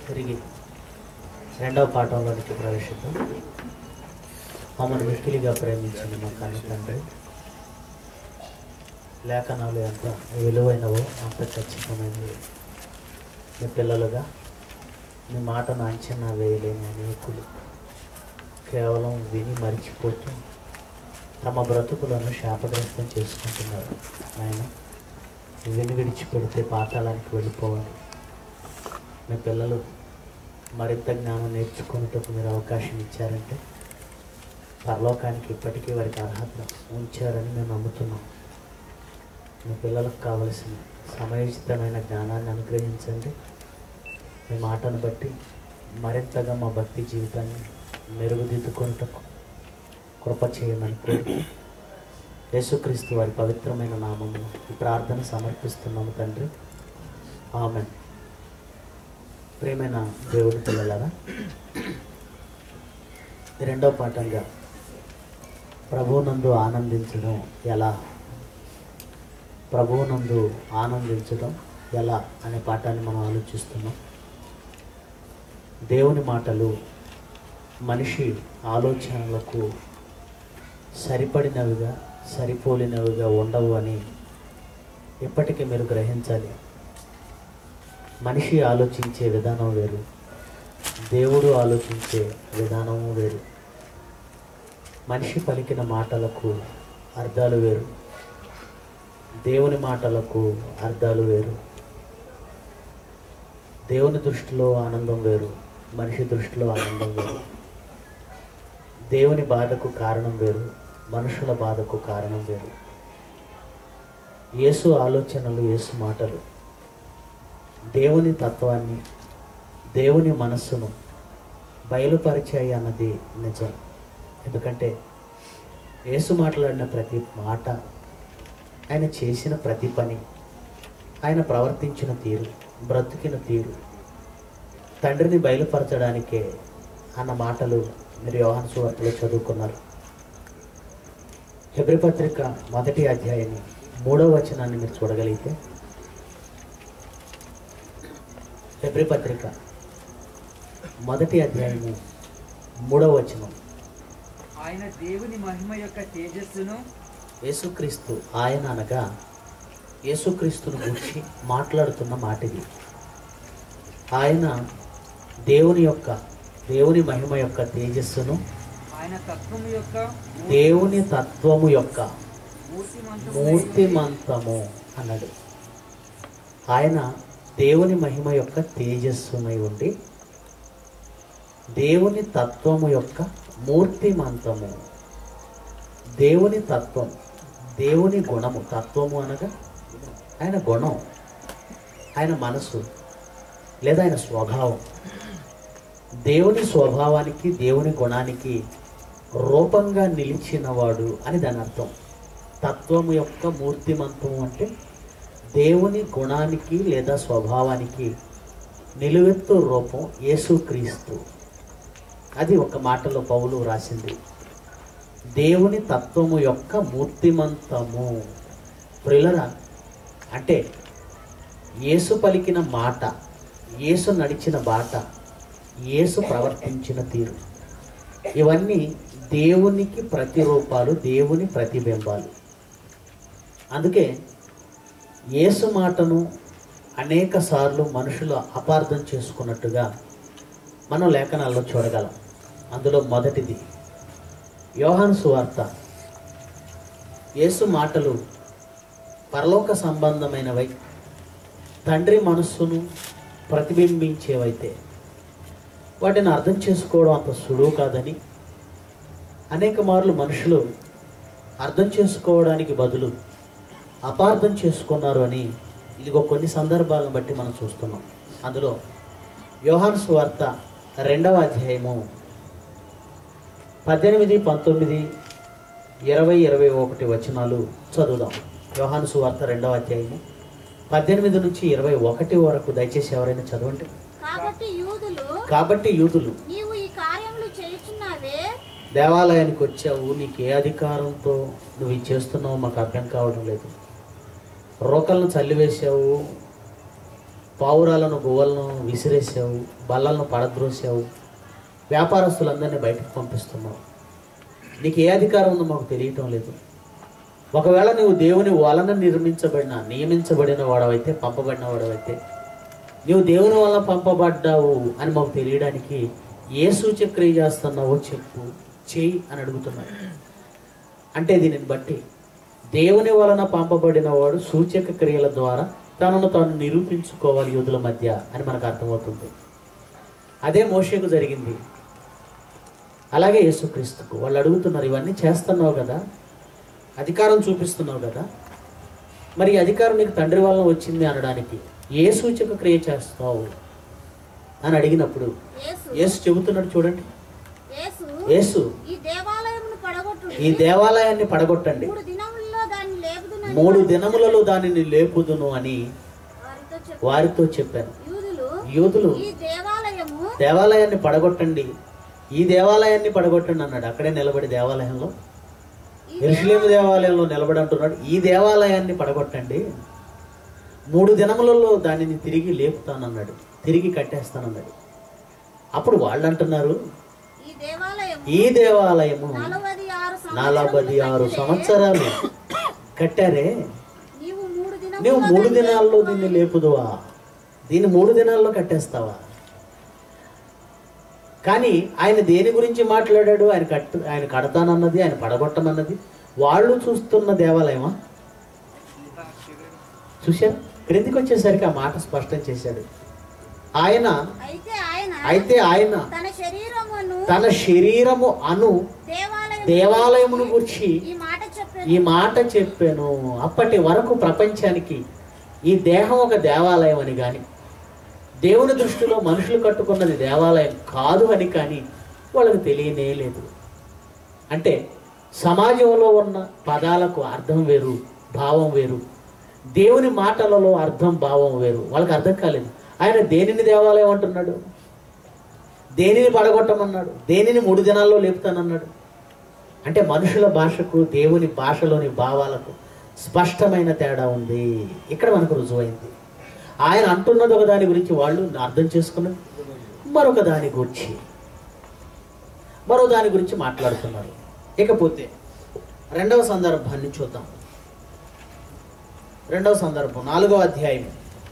తిరిగి రెండవ పాఠంలోనికి ప్రవేశిద్దాం మమ్మల్ని మిక్కిలిగా ప్రేమించింది మా కన్న తండ్రి లేఖనాలు ఎంత విలువైనవో అంత ఖచ్చితమైనవి మీ పిల్లలుగా మీ మాటను అంచనా వేయలేని అనేకులు కేవలం విని మరిచిపోతూ తమ బ్రతుకులను శాపగ్రస్తం చేసుకుంటున్నారు ఆయన విని విడిచిపెడితే పాతాళానికి వెళ్ళిపోవాలి మీ పిల్లలు మరింత జ్ఞానం నేర్చుకునేటకు మీరు అవకాశం ఇచ్చారంటే పరలోకానికి ఇప్పటికీ వారికి అర్హత ఉంచారని మేము నమ్ముతున్నాం మీ పిల్లలకు కావలసిన సమయోచితమైన జ్ఞానాన్ని అనుగ్రహించండి మీ మాటను బట్టి మరింతగా మా భక్తి జీవితాన్ని మెరుగుదిద్దుకొనుటకు కృప చేయమని కోరి యేసుక్రీస్తు వారి పవిత్రమైన నామమును ఈ ప్రార్థన సమర్పిస్తున్నాము తండ్రి ఆమె ప్రేమైన దేవుడి పిల్లలారా ఈ రెండవ పాఠంగా ప్రభువునందు ఆనందించడం ఎలా ప్రభువునందు ఆనందించడం ఎలా అనే పాఠాన్ని మనం ఆలోచిస్తున్నాం దేవుని మాటలు మనిషి ఆలోచనలకు సరిపడినవిగా సరిపోలినవిగా ఉండవు అని ఇప్పటికీ మీరు గ్రహించాలి మనిషి ఆలోచించే విధానం వేరు దేవుడు ఆలోచించే విధానము వేరు మనిషి పలికిన మాటలకు అర్థాలు వేరు దేవుని మాటలకు అర్థాలు వేరు దేవుని దృష్టిలో ఆనందం వేరు మనిషి దృష్టిలో ఆనందం వేరు దేవుని బాధకు కారణం వేరు మనుషుల బాధకు కారణం వేరు యేసు ఆలోచనలు యేసు మాటలు దేవుని తత్వాన్ని దేవుని మనస్సును బయలుపరిచాయి అన్నది నిజం ఎందుకంటే యేసు మాట్లాడిన ప్రతి మాట ఆయన చేసిన ప్రతి పని ఆయన ప్రవర్తించిన తీరు బ్రతికిన తీరు తండ్రిని బయలుపరచడానికే అన్న మాటలు మీరు యోహాను సువార్తలో చదువుకున్నారు హెబ్రి పత్రిక మొదటి అధ్యాయాన్ని మూడవ వచనాన్ని మీరు చూడగలిగితే హెబ్రి పత్రిక మొదటి అధ్యాయము మూడవ వచనం ఆయన దేవుని మహిమ యొక్క తేజస్సును యేసుక్రీస్తు ఆయన అనగా యేసుక్రీస్తును గురించి మాట్లాడుతున్న మాట ఇది ఆయన దేవుని యొక్క దేవుని మహిమ యొక్క తేజస్సును ఆయన తత్వము యొక్క దేవుని తత్వము యొక్క మూర్తిమంతము మూర్తిమంతము అన్నాడు ఆయన దేవుని మహిమ యొక్క తేజస్సునై ఉండి దేవుని తత్వము యొక్క మూర్తిమంతము దేవుని తత్వం దేవుని గుణము తత్వము అనగా ఆయన గుణం ఆయన మనసు లేదా ఆయన స్వభావం దేవుని స్వభావానికి దేవుని గుణానికి రూపంగా నిలిచినవాడు అని దాని అర్థం తత్వము యొక్క మూర్తిమంతము అంటే దేవుని గుణానికి లేదా స్వభావానికి నిలువెత్తు రూపం యేసుక్రీస్తు అది ఒక మాటలో పౌలు రాసింది దేవుని తత్వము యొక్క మూర్తిమంతము ప్రిలరా అంటే యేసు పలికిన మాట యేసు నడిచిన బాట యేసు ప్రవర్తించిన తీరు ఇవన్నీ దేవునికి ప్రతిరూపాలు దేవుని ప్రతిబింబాలు అందుకే యేసు మాటను అనేక సార్లు మనుషులు అపార్థం చేసుకున్నట్టుగా మనం లేఖనాల్లో చూడగలం అందులో మొదటిది యోహాను సువార్త యేసు మాటలు పరలోక సంబంధమైనవై తండ్రి మనస్సును ప్రతిబింబించేవైతే వాటిని అర్థం చేసుకోవడం అంత సులువు కాదని అనేక మార్లు మనుషులు అర్థం చేసుకోవడానికి బదులు అపార్థం చేసుకున్నారు అని ఇదిగో కొన్ని సందర్భాలను బట్టి మనం చూస్తున్నాం అందులో యోహాను సువార్త రెండవ అధ్యాయము పద్దెనిమిది పంతొమ్మిది ఇరవై ఇరవై ఒకటి వచనాలు చదువుదాం యోహాను సువార్త రెండవ అధ్యాయము పద్దెనిమిది నుంచి ఇరవై ఒకటి వరకు దయచేసి ఎవరైనా చదవండి కాబట్టి యూదులు కాబట్టి యూదులు నీవు ఈ కార్యములు చేయుచున్నావే దేవాలయానికి వచ్చావు నీకు ఏ అధికారంతో నువ్వు ఇది చేస్తున్నావు మాకు అర్థం కావడం లేదు రోకలను చల్లివేశావు పావురాలను గువ్వలను విసిరేసావు బల్లలను పడద్రోసావు వ్యాపారస్తులందరినీ బయటకు పంపిస్తున్నావు నీకు ఏ అధికారం ఉందో మాకు తెలియటం లేదు ఒకవేళ నువ్వు దేవుని వలన నిర్మించబడిన నియమించబడిన వాడవైతే పంపబడిన వాడవైతే నీవు దేవుని వలన పంపబడ్డావు అని మాకు తెలియడానికి ఏ సూచక్రియ చేస్తున్నావో చెప్పు చేయి అని అడుగుతున్నాడు అంటే దీనిని బట్టి దేవుని వలన పంపబడిన వాడు సూచక క్రియల ద్వారా తనను తాను నిరూపించుకోవాలి యూదుల మధ్య అని మనకు అర్థమవుతుంది అదే మోషేకు జరిగింది అలాగే యేసుక్రీస్తుకు వాళ్ళు అడుగుతున్నారు ఇవన్నీ చేస్తున్నావు కదా అధికారం చూపిస్తున్నావు కదా మరి ఈ అధికారం నీకు తండ్రి వలన వచ్చింది అనడానికి ఏ సూచక క్రియ చేస్తావు అని అడిగినప్పుడు యేసు యేసు చెబుతున్నాడు చూడండి యేసు యేసు ఈ దేవాలయమును పడగొట్టు ఈ దేవాలయాన్ని పడగొట్టండి మూడు దినములలో దాన్ని లేపుదునని మూడు దినములలో దానిని లేపుదును అని వారితో చెప్పు వారితో చెప్పాను యూదులు యూదులు ఈ దేవాలయము దేవాలయాన్ని పడగొట్టండి ఈ దేవాలయాన్ని పడగొట్టండి అన్నాడు అక్కడే నిలబడి దేవాలయంలో ఈ ఎరుసలేము దేవాలయంలో నిలబడి అంటున్నాడు ఈ దేవాలయాన్ని పడగొట్టండి మూడు దినములలో దానిని తిరిగి లేపుతానన్నాడు తిరిగి కట్టేస్తానన్నాడు అప్పుడు వాళ్ళు అంటున్నారు ఈ దేవాలయము ఈ దేవాలయము నలభై ఆరు నలభై ఆరు సంవత్సరాలు కట్టారే నీవు మూడు దినములలో నువ్వు మూడు దాన్ని దినాల్లో లేపుదువా? దీన్ని లేపుదువా దీన్ని మూడు దినాల్లో కట్టేస్తావా కానీ ఆయన దేని గురించి మాట్లాడాడు ఆయన కట్టు ఆయన కడతానన్నది ఆయన పడగొట్టమన్నది వాళ్ళు చూస్తున్న దేవాలయమా చూశారు క్రిందికి వచ్చేసరికి ఆ మాట స్పష్టం చేశాడు ఆయన అయితే ఆయన అయితే ఆయన తన శరీరమును తన శరీరము అను దేవాలయం దేవాలయమును గురించి ఈ మాట చెప్పాను ఈ మాట చెప్పాను అప్పటి వరకు ప్రపంచానికి ఈ దేహం ఒక దేవాలయం అని కానీ దేవుని దృష్టిలో మనుషులు కట్టుకున్నది దేవాలయం కాదు అని కానీ వాళ్ళకి తెలియనే లేదు అంటే సమాజంలో ఉన్న పదాలకు అర్థం వేరు భావం వేరు దేవుని మాటలలో అర్థం భావం వేరు వాళ్ళకి అర్థం కాలేదు ఆయన దేనిని దేవాలయం అంటున్నాడు దేనిని పడగొట్టమన్నాడు దేనిని మూడు దినాల్లో లేపుతానన్నాడు అంటే మనుషుల భాషకు దేవుని భాషలోని భావాలకు స్పష్టమైన తేడా ఉంది ఇక్కడ మనకు రుజువైంది ఆయన అంటున్నది ఒక దాని గురించి వాళ్ళు అర్థం చేసుకున్నది మరొక దాని గురించి మరో దాని గురించి మాట్లాడుతున్నారు ఇకపోతే రెండవ సందర్భాన్ని చూద్దాం రెండవ సందర్భం నాలుగవ అధ్యాయం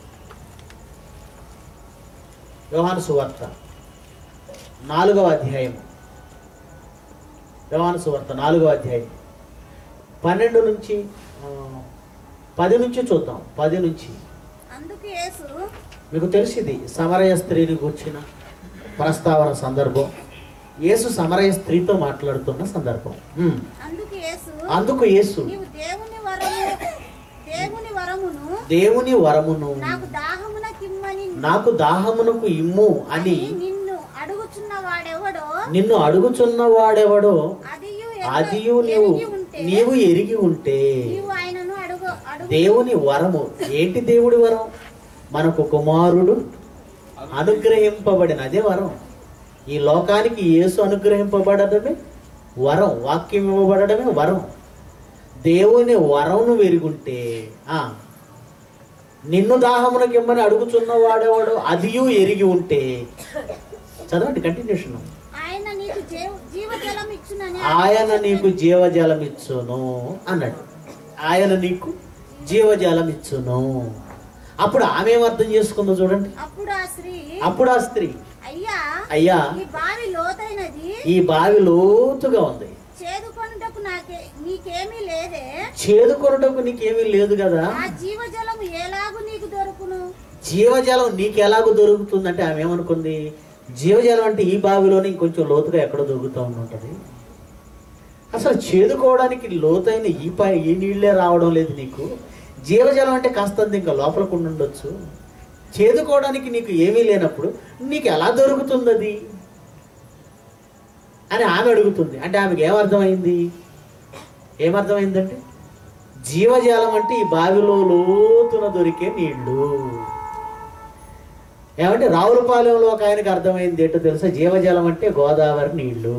యోహాను సువార్త నాలుగవ అధ్యాయం యోహాను సువార్త నాలుగవ అధ్యాయం పన్నెండు నుంచి ఆ, పది నుంచి చూద్దాం పది నుంచి అందుకు యేసు మీకు తెలిసింది సమరయ స్త్రీని కూర్చిన ప్రస్తావన సందర్భం యేసు సమరయ స్త్రీతో మాట్లాడుతున్న సందర్భం ఉమ్. అందుకు యేసు అందుకు యేసు నీవు దేవుని వరము దేవుని వరమును దేవుని వరమును నాకు దాహమున కిమ్మని నాకు దాహమునకు ఇమ్ము అని నిన్ను అడుగుచున్న వాడెవడో నిన్ను అడుగుచున్న వాడెవడో అదియు అదియు నీవు ఎరిగి ఉంటే నీవు ఎరిగి ఉంటే నీవు ఆయనను అడుగు అడుగు దేవుని వరము ఏంటి దేవుడి వరం మనకు కుమారుడు అనుగ్రహింపబడిన అదే వరం ఈ లోకానికి యేసు అనుగ్రహింపబడడమే వరం వాక్యం ఇవ్వబడడమే వరం దేవుని వరంను వెరుగుంటే ఆ నిన్ను దాహమునకి ఇమ్మని అడుగుచున్న వాడేవాడు అదియు ఎరిగి ఉంటే చదవండి కంటిన్యూషన్ ఆయన నీకు జీవ జీవజలం ఇచ్చునని ఆయన నీకు జీవజలం ఇచ్చును అన్నాడు ఆయన నీకు జీవజలం ఇచ్చును అప్పుడు ఆమె ఏం అర్థం చేసుకుందో చూడండి అప్పుడు ఆ స్త్రీ అప్పుడు ఆ స్త్రీ అయ్యా అయ్యా ఈ బావి లోతైనది ఈ బావి లోతుగా ఉంది చేదుకొనుటకు నాకే నీకేమీ లేదే చేదుకొనుటకు నీకేమీ లేదు కదా ఆ జీవజలము ఎలాగు నీకు దొరుకును జీవజలం నీకు ఎలాగో దొరుకుతుందంటే ఆమె ఏమనుకుంది జీవజలం అంటే ఈ బావిలోనే ఇంకొంచెం లోతుగా ఎక్కడో దొరుకుతూ ఉంటుంటది అసలు చేదుకోవడానికి లోతైన ఈ పై ఈ నీళ్ళే రావడం లేదు నీకు జీవజలం అంటే కాస్తంత ఇంకా లోపలకు ఉండి ఉండొచ్చు చేదుకోవడానికి నీకు ఏమీ లేనప్పుడు నీకు ఎలా దొరుకుతుంది అది అని ఆమె అడుగుతుంది అంటే ఆమెకి ఏమర్థమైంది ఏమర్థమైందంటే జీవజలం అంటే ఈ బావిలో లోతున దొరికే నీళ్లు ఏమంటే రావులపాలెంలో ఒక ఆయనకు అర్థమైంది ఏంటో తెలుసా జీవజలం అంటే గోదావరి నీళ్లు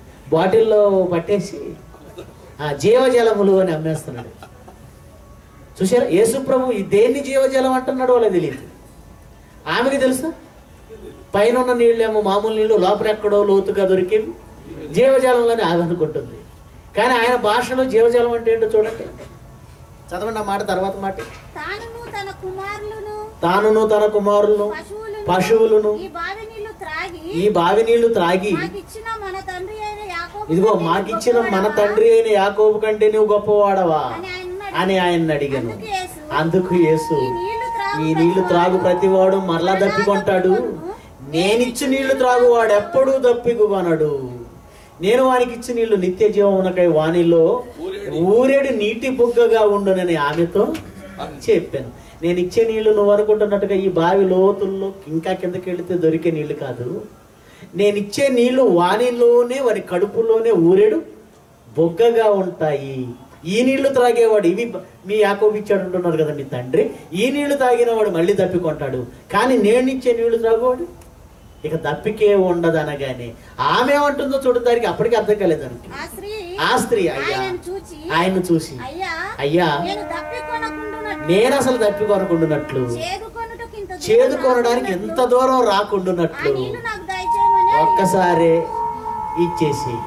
బాటిల్లో పట్టేసి ఆ జీవజలములు అని అమ్మేస్తున్నాడు చూసారా యేసు ప్రభు ఈ దేన్ని జీవజలం అంటున్నాడో వాళ్ళకి తెలియదు ఆమెకి తెలుసా పైన ఉన్న నీళ్ళేమో మామూలు నీళ్ళు లోపల ఎక్కడో లోతుగా దొరికేవి జీవజలంలోనే ఆమె అనుకుంటుంది కానీ ఆయన భాషలో జీవజలం అంటే ఏంటో చూడండి చదవండి ఆ మాట తర్వాత మాట తానును తన కుమారులను తానును తన కుమారులను పశువులను పశువులను ఈ బావి నీళ్లు త్రాగి ఈ బావి నీళ్లు త్రాగి మాకిచ్చిన మన తండ్రి అయిన యాకోబు ఇదిగో కంటే మాకిచ్చిన మన గొప్పవాడవా? తండ్రి అయిన యాకోబు కంటే నువ్వు గొప్పవాడవా అని ఆయన అని ఆయన అడిగాను అందుకు యేసు, అందుకు యేసు ఈ నీళ్లు త్రాగు ఈ నీళ్లు త్రాగు ప్రతివాడు మరలా దప్పికొంటాడు నేనిచ్చి నీళ్లు త్రాగువాడు ఎప్పుడూ దప్పికొనడు నేను వానికి ఇచ్చి నీళ్లు నిత్య జీవమునకై వానిలో ఊరేడు నీటి బుగ్గగా ఉండునని ఆమెతో చెప్పాను నేను ఇచ్చే నీళ్లు నువ్వు అనుకుంటున్నట్టుగా ఈ బావి లోతుల్లో ఇంకా కిందకి వెళితే దొరికే నీళ్లు కాదు నేను ఇచ్చే నీళ్లు వానిలోనే వారి కడుపులోనే ఊరేడు బొగ్గగా ఉంటాయి ఈ నీళ్లు త్రాగేవాడు ఇవి బ- మీ యాకోబు ఇచ్చాడు అంటున్నారు కదా మీ తండ్రి ఈ నీళ్లు తాగిన వాడు మళ్ళీ దప్పికొంటాడు కానీ నేను ఇచ్చే నీళ్లు త్రాగేవాడు ఇక దప్పికే ఉండదు అనగానే ఆమె ఏమంటుందో చూడ దానికి అప్పటికి అర్థం కాలేదు దానికి ఆ స్త్రీ ఆ స్త్రీ అయ్యా ఆయనను చూచి ఆయన్ను చూసి అయ్యా అయ్యా నేను తప్పికొనకుండునట్లు నేను అసలు దప్పికొనకుండున్నట్లు చేదుకొనుటకు ఇంత దూరం చేదుకొనడానికి ఎంత రాకుండునట్లు దూరం ఆ రాకుండున్నట్లు నీళ్లు నాకు దయచేయమని అడిగాను. ఒక్కసారి ఇచ్చేసి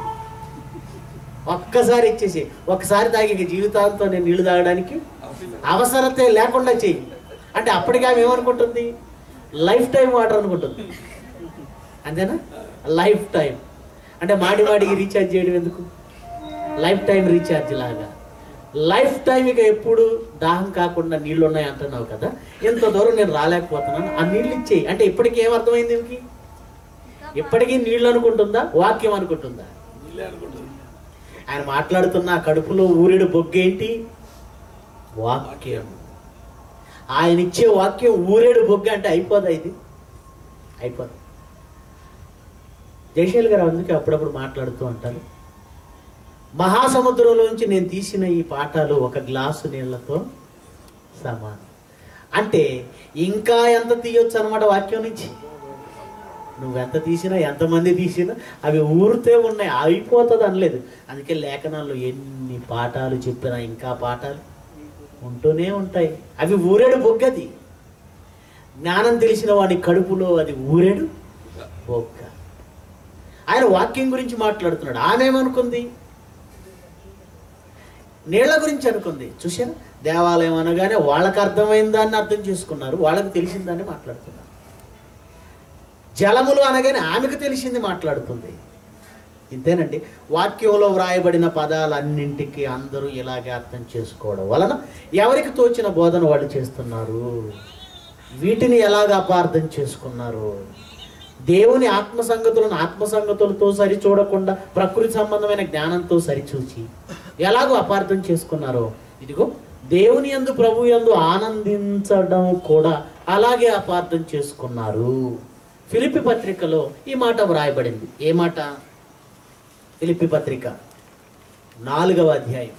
ఒక్కసారి ఇచ్చేసి ఒక్కసారి తాగి ఇక జీవితాంతం నేను నీళ్లు తాగడానికి అవసరతే లేకుండా చెయ్యి అంటే అప్పటికి ఆమె ఏమనుకుంటుంది లైఫ్ టైం వాటర్ అనుకుంటుంది అంతేనా లైఫ్ టైం అంటే మాడి మాడికి రీఛార్జ్ చేయడం ఎందుకు లైఫ్ టైం రీఛార్జ్ లాగా లైఫ్ టైం ఇక ఎప్పుడు దాహం కాకుండా నీళ్లు ఉన్నాయి అంటున్నావు కదా ఎంత దూరం నేను రాలేకపోతున్నాను ఆ నీళ్ళు ఇచ్చేయి అంటే ఇప్పటికి ఏం అర్థమైంది ఈమెకి ఇప్పటికీ నీళ్ళు అనుకుంటుందా వాక్యం అనుకుంటుందా ఆయన మాట్లాడుతున్న ఆ కడుపులో ఊరిడు బొగ్గేంటి వాక్యం ఆయన ఇచ్చే వాక్యం ఊరేడు బొగ్గ అంటే అయిపోదా ఇది అయిపోదు జయశైల్ గారు అందుకే అప్పుడప్పుడు మాట్లాడుతూ ఉంటారు మహాసముద్రంలోంచి నేను తీసిన ఈ పాఠాలు ఒక గ్లాసు నీళ్లతో సమానం అంటే ఇంకా ఎంత తీయొచ్చు అనమాట వాక్యం నుంచి నువ్వెంత తీసినా ఎంతమంది తీసినా అవి ఊరితే ఉన్నాయి అయిపోతుంది అనలేదు అందుకే లేఖనాల్లో ఎన్ని పాఠాలు చెప్పినా ఇంకా పాఠాలు ఉంటూనే ఉంటాయి అవి ఊరేడు బొగ్గది జ్ఞానం తెలిసిన వాడి కడుపులో అది ఊరేడు బొగ్గ ఆయన వాక్యం గురించి మాట్లాడుతున్నాడు ఆమె ఏమనుకుంది నీళ్ల గురించి అనుకుంది చూసారా దేవాలయం అనగానే వాళ్ళకి అర్థమైన దాన్ని అర్థం చేసుకున్నారు వాళ్ళకి తెలిసిన దాన్ని మాట్లాడుతున్నారు జలములు అనగానే ఆమెకు తెలిసింది మాట్లాడుతుంది ఇంతేనండి వాక్యంలో వ్రాయబడిన పదాలన్నింటికి అందరూ ఇలాగే అర్థం చేసుకోవడం వలన ఎవరికి తోచిన బోధన వాళ్ళు చేస్తున్నారు వీటిని ఎలాగ అపార్థం చేసుకున్నారు దేవుని ఆత్మ సంగతులను ఆత్మ సంగతులతో సరి చూడకుండా ప్రకృతి సంబంధమైన జ్ఞానంతో సరిచూచి ఎలాగో అపార్థం చేసుకున్నారో ఇదిగో దేవుని యందు ప్రభు యందు ఆనందించడం కూడా అలాగే అపార్థం చేసుకున్నారు ఫిలిపి పత్రికలో ఈ మాట వ్రాయబడింది ఏ మాట ఫిలిపి పత్రిక నాలుగవ అధ్యాయం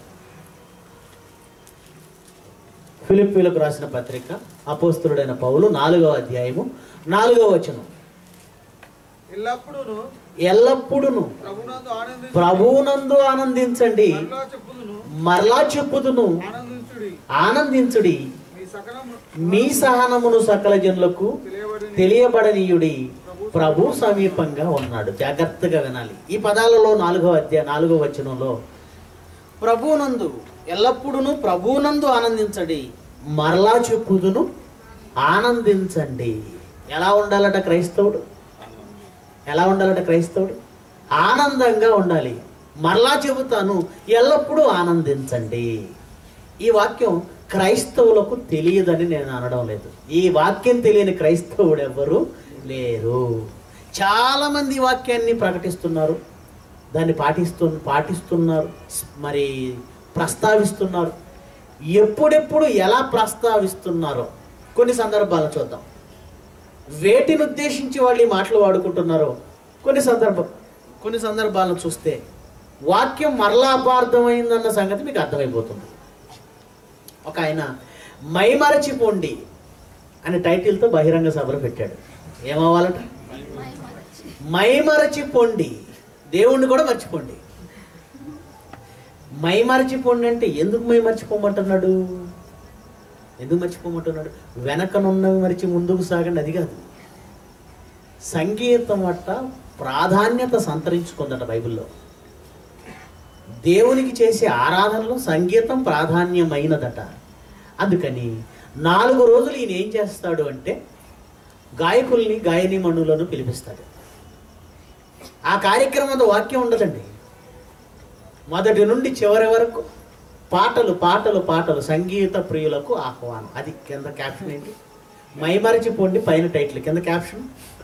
ఫిలిప్పీలకు రాసిన పత్రిక అపోస్తులుడైన పౌలు నాలుగవ అధ్యాయము నాలుగవ వచనం ఎల్లప్పుడూ ఎల్లప్పుడూను ప్రభునందు ఆనందించు ప్రభువునందు ఆనందించండి మరలా చెప్పుదును మరలా చెప్పుదును ఆనందించుడి ఆనందించుడి మీ సకలము మీ సహనమును సకల జనులకు తెలియబడి తెలియబడనీయుడి ప్రభు సమీపంగా ఉన్నాడు జాగ్రత్తగా వినాలి ఈ పదాలలో నాలుగవ అధ్యాయ నాలుగవ వచనంలో ప్రభువునందు ఎల్లప్పుడూ ప్రభువునందు ఆనందించండి మరలా చెప్పుదును ఆనందించండి ఎలా ఉండాలట క్రైస్తవుడు ఎలా ఉండాలట క్రైస్తవుడు ఆనందంగా ఉండాలి మరలా చెబుతాను ఎల్లప్పుడూ ఆనందించండి ఈ వాక్యం క్రైస్తవులకు తెలియదని నేను అనడం లేదు ఈ వాక్యం తెలియని క్రైస్తవుడు ఎవ్వరు లేరు చాలా మంది ఈ వాక్యాన్ని ప్రకటిస్తున్నారు దాన్ని పాటిస్తు పాటిస్తున్నారు మరి ప్రస్తావిస్తున్నారు ఎప్పుడెప్పుడు ఎలా ప్రస్తావిస్తున్నారో కొన్ని సందర్భాలను చూద్దాం వేటిని ఉద్దేశించి వాళ్ళు ఈ మాటలు వాడుకుంటున్నారో కొన్ని సందర్భం కొన్ని సందర్భాలను చూస్తే వాక్యం మరలా అపార్థమైందన్న సంగతి మీకు అర్థమైపోతుంది ఒక ఆయన మైమరచిపోండి అనే టైటిల్తో బహిరంగ సభలు పెట్టాడు ఏమవ్వాలట మైమరచిపోండి దేవుణ్ణి కూడా మర్చిపోండి మైమరచిపోండి అంటే ఎందుకు మైమరచిపోమంటున్నాడు ఎందుకు మర్చిపోమంటున్నాడు వెనకనున్నవి మరిచి ముందుకు సాగండి అది కాదు సంగీతం అట్ట ప్రాధాన్యత సంతరించుకుందట బైబిల్లో దేవునికి చేసే ఆరాధనలో సంగీతం ప్రాధాన్యమైనదట అందుకని నాలుగు రోజులు ఈయన ఏం చేస్తాడు అంటే గాయకుల్ని గాయని మణులను పిలిపిస్తాడు ఆ కార్యక్రమంలో వాక్యం ఉండదండి మొదటి నుండి చివరి వరకు పాటలు పాటలు పాటలు సంగీత ప్రియులకు ఆహ్వానం అది కింద క్యాప్షన్ ఏంటి మైమరచిపోండి పైన టైటిల్ కింద క్యాప్షన్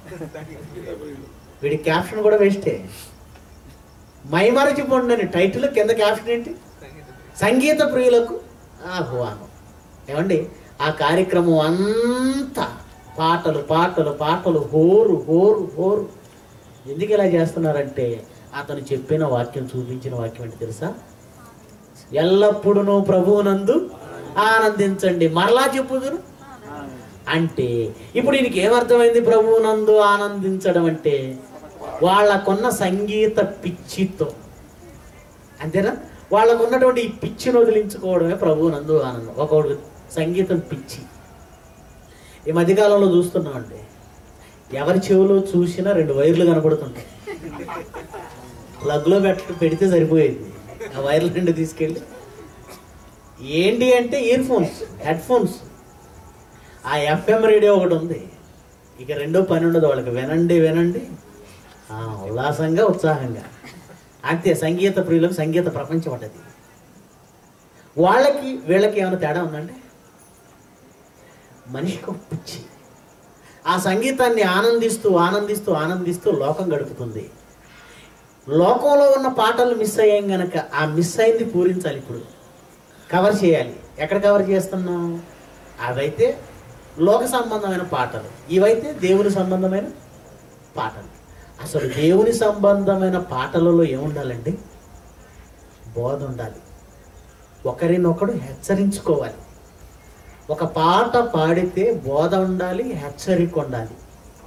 వీడి క్యాప్షన్ కూడా వేస్టే మైమరచిపోండి అని టైటిల్ కింద క్యాప్షన్ ఏంటి సంగీత ప్రియులకు ఆహ్వానం ఏమండి ఆ కార్యక్రమం అంతా పాటలు పాటలు పాటలు హోరు హోరు హోరు ఎందుకు ఇలా చేస్తున్నారంటే అతను చెప్పిన వాక్యం చూపించిన వాక్యం అంటే తెలుసా ఎల్లప్పుడూ ప్రభువునందు ఆనందించండి మరలా చెప్పుదురు అంటే ఇప్పుడు ఈయనకి ఏమర్థమైంది ప్రభువునందు ఆనందించడం అంటే వాళ్ళకున్న సంగీత పిచ్చితో అంతేనా వాళ్ళకు ఉన్నటువంటి ఈ పిచ్చిని వదిలించుకోవడమే ప్రభువునందు ఆనందం ఒకడు సంగీతం పిచ్చి ఈ మధ్యకాలంలో చూస్తున్నామండి ఎవరి చెవిలో చూసినా రెండు వైర్లు కనబడుతుంటాయి ప్లగ్లో పెట్ట పెడితే సరిపోయేది ఆ వైర్లు రెండు తీసుకెళ్ళి ఏంటి అంటే ఇయర్ ఫోన్స్ హెడ్ ఫోన్స్ ఆ ఎఫ్ఎం రేడియో ఒకటి ఉంది ఇక రెండో పని ఉండదు వాళ్ళకి వినండి వినండి ఆ, ఉల్లాసంగా ఉత్సాహంగా అంతే సంగీత ప్రియులకు సంగీత ప్రపంచం ఉంటుంది వాళ్ళకి వీళ్ళకి ఏమైనా తేడా ఉందండి మనిషికి ఒక పిచ్చి ఆ సంగీతాన్ని ఆనందిస్తూ ఆనందిస్తూ ఆనందిస్తూ లోకం గడుపుతుంది లోకంలో ఉన్న పాటలు మిస్ అయ్యాం గనక ఆ మిస్ అయింది పూరించాలి ఇప్పుడు కవర్ చేయాలి ఎక్కడ కవర్ చేస్తున్నాం అవైతే లోక సంబంధమైన పాటలు ఇవైతే దేవుని సంబంధమైన పాటలు అసలు దేవుని సంబంధమైన పాటలలో ఏముండాలండి బోధ ఉండాలి ఒకరినొకడు హెచ్చరించుకోవాలి ఒక పాట పాడితే బోధ ఉండాలి హెచ్చరిక ఉండాలి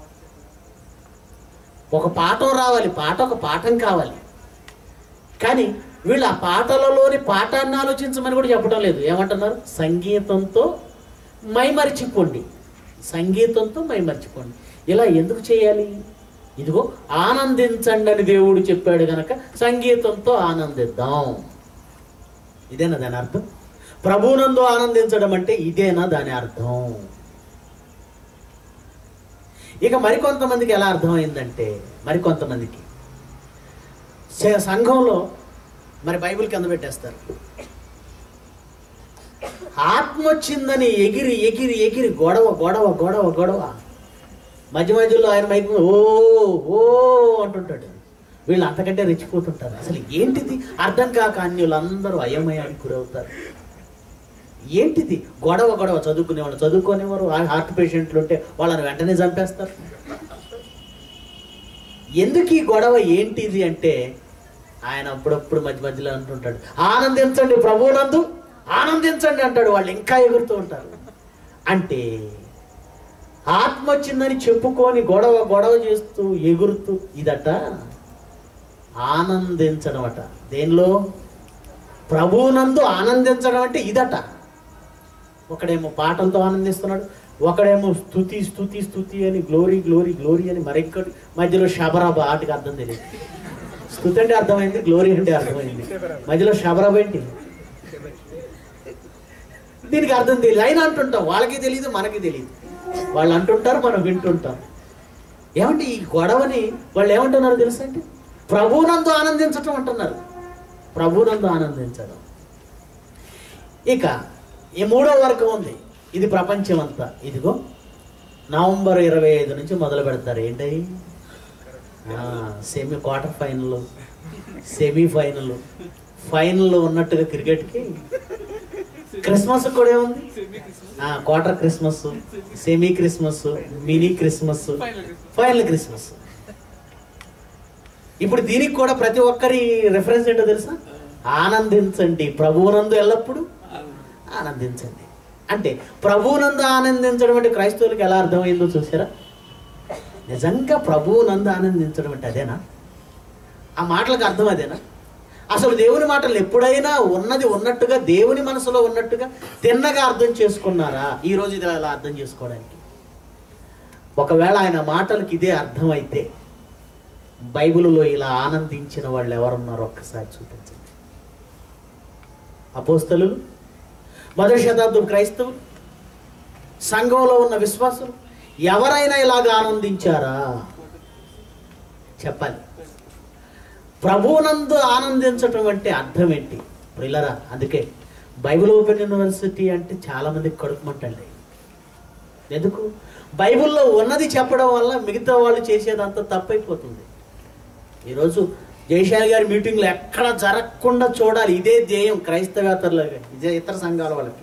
ఒక పాఠం రావాలి పాట ఒక పాఠం కావాలి కానీ వీళ్ళు ఆ పాటలలోని పాఠాన్ని ఆలోచించమని కూడా చెప్పడం లేదు ఏమంటున్నారు సంగీతంతో మైమరిచిపోండి సంగీతంతో మైమరిచిపోండి ఇలా ఎందుకు చేయాలి ఇదిగో ఆనందించండి అని దేవుడు చెప్పాడు గనక సంగీతంతో ఆనందిద్దాం ఇదేనా దాని అర్థం ప్రభునందు ఆనందించడం అంటే ఇదేనా దాని అర్థం ఇక మరికొంతమందికి ఎలా అర్థమైందంటే మరికొంతమందికి స- సంఘంలో మరి బైబిల్ కింద పెట్టేస్తారు ఆత్మ వచ్చిందని ఎగిరి ఎగిరి ఎగిరి గొడవ గొడవ గొడవ గొడవ మధ్య మధ్యలో ఆయన మైక్ మీద, ఓ ఓ అంటుంటాడు వీళ్ళు అంతకంటే రెచ్చిపోతుంటారు అసలు ఏంటిది అర్థం కాక అన్యులందరూ అయమయానికి గురవుతారు ఏంటిది గొడవ గొడవ చదువుకునేవాళ్ళు చదువుకునేవారు హార్ట్ పేషెంట్లు ఉంటే వాళ్ళని వెంటనే చంపేస్తారు ఎందుకు ఈ గొడవ ఏంటిది అంటే ఆయన అప్పుడప్పుడు మధ్య మధ్యలో అంటుంటాడు ఆనందించండి ప్రభువునందు ఆనందించండి అంటాడు వాళ్ళు ఇంకా ఎగురుతూ ఉంటారు అంటే ఆత్మ వచ్చిందని చెప్పుకొని గొడవ గొడవ చేస్తూ ఎగురుతూ ఇదట ఆనందించడం అట దేనిలో ప్రభువునందు ఆనందించడం అంటే ఇదట ఒకడేమో పాటలతో ఆనందిస్తున్నాడు ఒకడేమో స్థుతి స్థుతి స్థుతి అని గ్లోరీ గ్లోరీ గ్లోరీ అని మరొకటి మధ్యలో షబరాబా ఆటకి అర్థం తెలియదు స్థుతి అంటే అర్థమైంది గ్లోరీ అంటే అర్థమైంది మధ్యలో షబరాబ్ ఏంటి దీనికి అర్థం తెలియదు అయినా అంటుంటాం వాళ్ళకి తెలియదు మనకి తెలియదు వాళ్ళు అంటుంటారు మనం వింటుంటాం ఏమంటే ఈ గొడవని వాళ్ళు ఏమంటున్నారు తెలుసా అంటే ప్రభునందు ఆనందించటం అంటున్నారు ప్రభునందు ఆనందించడం ఇక ఈ మూడో వర్గం ఉంది ఇది ప్రపంచం అంతా ఇదిగో నవంబర్ ఇరవై ఐదు నుంచి మొదలు పెడతారు ఏంటి semi quarter final semi final final ఉన్నట్టుగా క్రికెట్కి క్రిస్మస్ కూడా ఏముంది ఆ, quarter Christmas semi Christmas mini Christmas final Christmas ఇప్పుడు దీనికి కూడా ప్రతి ఒక్కరి రెఫరెన్స్ ఏంటో తెలుసా ఆనందించండి ప్రభువునందు ఎల్లప్పుడూ ఆనందించండి అంటే ప్రభువునందు ఆనందించడం అంటే క్రైస్తవులకు ఎలా అర్థమైందో చూసారా నిజంగా ప్రభువునందు ఆనందించడం అంటే అదేనా ఆ మాటలకు అర్థం అదేనా అసలు దేవుని మాటలు ఎప్పుడైనా ఉన్నది ఉన్నట్టుగా దేవుని మనసులో ఉన్నట్టుగా తిన్నగా అర్థం చేసుకున్నారా ఈ రోజు ఇది అలా అర్థం చేసుకోవడానికి ఒకవేళ ఆయన మాటలకి ఇదే అర్థమైతే బైబిల్లో ఇలా ఆనందించిన వాళ్ళు ఎవరున్నారో ఒక్కసారి చూపించండి అపోస్తలు మొదటి శతాబ్దం క్రైస్తవులు సంఘంలో ఉన్న విశ్వాసులు ఎవరైనా ఇలాగ ఆనందించారా చెప్పాలి ప్రభువునందు ఆనందించటం అంటే అర్థం ఏంటి ప్రిల్లరా అందుకే బైబిల్ ఓపెన్ యూనివర్సిటీ అంటే చాలా మందికి కడుపుమంటండి ఎందుకు బైబిల్లో ఉన్నది చెప్పడం వల్ల మిగతా వాళ్ళు చేసేదంతా తప్పైపోతుంది ఈరోజు జయశాలి గారి మీటింగ్లో ఎక్కడ జరగకుండా చూడాలి ఇదే ధ్యేయం క్రైస్తవేతరులకి ఇదే ఇతర సంఘాల వాళ్ళకి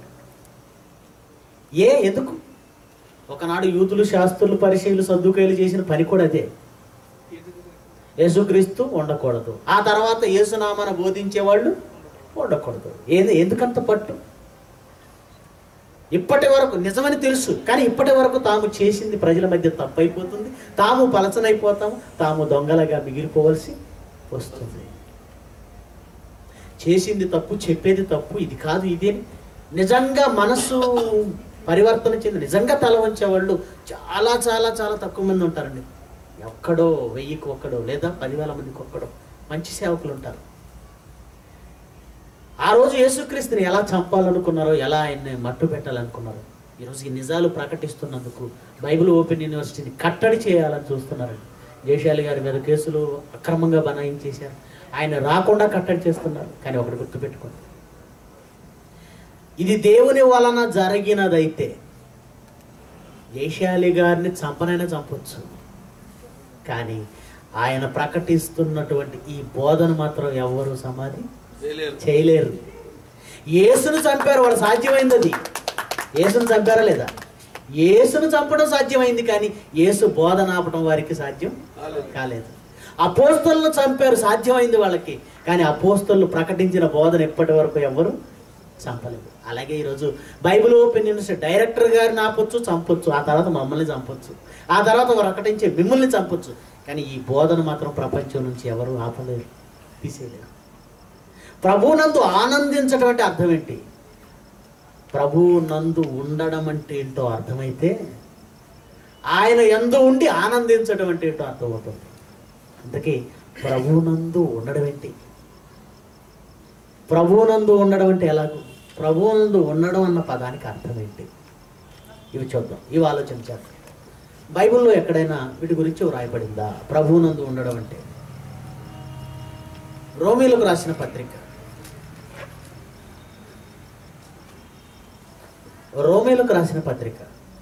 ఏ ఎందుకు ఒకనాడు యూతులు శాస్త్రులు పరిశీలు సర్దుకాయలు చేసిన పని కూడా అదే యేసుక్రీస్తు ఉండకూడదు ఆ తర్వాత యేసునామాన బోధించే వాళ్ళు ఉండకూడదు ఏది ఎందుకంత పట్టు ఇప్పటి వరకు నిజమని తెలుసు కానీ ఇప్పటి వరకు తాము చేసింది ప్రజల మధ్య తప్పైపోతుంది తాము పలచనైపోతాము తాము దొంగలుగా మిగిలిపోవలసి వస్తుంది చేసింది తప్పు చెప్పేది తప్పు ఇది కాదు ఇదే నిజంగా మనసు పరివర్తన చెంది నిజంగా తల వంచే వాళ్ళు చాలా చాలా చాలా తక్కువ మంది ఉంటారండి ఎక్కడో వెయ్యికి ఒక్కడో లేదా పదివేల మందికి ఒక్కడో మంచి సేవకులు ఉంటారు ఆ రోజు యేసుక్రీస్తుని ఎలా చంపాలనుకున్నారో ఎలా ఆయన్ని మట్టు పెట్టాలనుకున్నారో ఈరోజు ఈ నిజాలు ప్రకటిస్తున్నందుకు బైబిల్ ఓపెన్ యూనివర్సిటీని కట్టడి చేయాలని చూస్తున్నారండి జయశాలి గారి మీద కేసులు అక్రమంగా బనాయించేశారు ఆయన రాకుండా కట్టడి చేస్తున్నారు కానీ ఒకటి గుర్తుపెట్టుకోండి ఇది దేవుని వలన జరిగినదైతే జయశాలి గారిని చంపనైనా చంపొచ్చు కానీ ఆయన ప్రకటిస్తున్నటువంటి ఈ బోధన మాత్రం ఎవ్వరూ సమాధి చేయలేరు యేసును చంపారు వాళ్ళు సాధ్యమైంది అది యేసును చంపారా లేదా యేసును చంపడం సాధ్యమైంది కానీ యేసు బోధన ఆపడం వారికి సాధ్యం కాలేదు అపోస్తలను చంపారు సాధ్యమైంది వాళ్ళకి కానీ అపోస్తలు ప్రకటించిన బోధన ఇప్పటి వరకు ఎవరు చంపలేదు అలాగే ఈరోజు బైబిల్ ఓపెన్ యూనివర్సిటీ డైరెక్టర్ గారిని ఆపొచ్చు చంపొచ్చు ఆ తర్వాత మమ్మల్ని చంపొచ్చు ఆ తర్వాత ప్రకటించే మిమ్మల్ని చంపొచ్చు కానీ ఈ బోధన మాత్రం ప్రపంచం నుంచి ఎవరు ఆపలేరు తీసేయలేరు ప్రభునందు ఆనందించడం అంటే అర్థం ఏంటి ప్రభువు నందు ఉండడం అంటే ఏంటో అర్థమైతే ఆయన ఎందు ఉండి ఆనందించడం అంటే ఏంటో అర్థమవుతుంది అందుకే ప్రభువునందు ఉండడం ఏంటి ప్రభువునందు ఉండడం అంటే ఎలాగో ప్రభువునందు ఉండడం అన్న పదానికి అర్థం ఏంటి ఇవి చూద్దాం ఇవి ఆలోచించాలి బైబిల్లో ఎక్కడైనా వీటి గురించి వ్రాయబడిందా ప్రభువునందు ఉండడం అంటే రోమిలకు రాసిన పత్రిక రోమేలకు రాసిన పత్రిక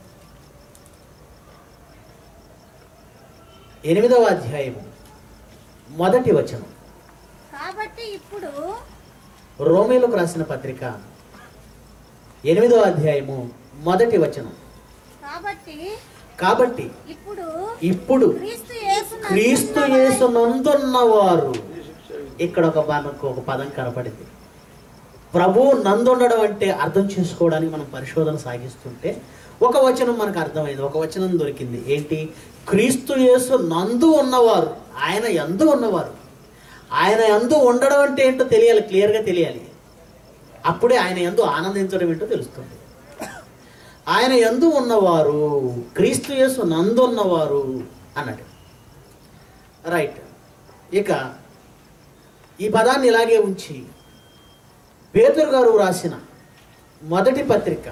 ఎనిమిదవ అధ్యాయం మొదటి వచనం కాబట్టి ఇప్పుడు రోమేలకు రాసిన పత్రిక ఎనిమిదవ అధ్యాయము మొదటి వచనం కాబట్టి కాబట్టి ఇప్పుడు ఇప్పుడు క్రీస్తు యేసు క్రీస్తు యేసు నందున్నవారు ఇక్కడ ఒక మనకు ఒక పదం కనపడింది ప్రభు నందుండడం అంటే అర్థం చేసుకోవడానికి మనం పరిశోధన సాగిస్తుంటే ఒక వచనం మనకు అర్థమైంది ఒక వచనం దొరికింది ఏంటి క్రీస్తు యేసు నందు ఉన్నవారు ఆయన ఎందు ఉన్నవారు ఆయన ఎందు ఉండడం అంటే ఏంటో తెలియాలి క్లియర్గా తెలియాలి అప్పుడే ఆయన ఎందు ఆనందించడం ఏంటో తెలుస్తుంది ఆయన ఎందు ఉన్నవారు క్రీస్తు యేసు నందు ఉన్నవారు అన్నాడు రైట్ ఇక ఈ పదాన్ని ఇలాగే ఉంచి పేదరు గారు రాసిన మొదటి పత్రిక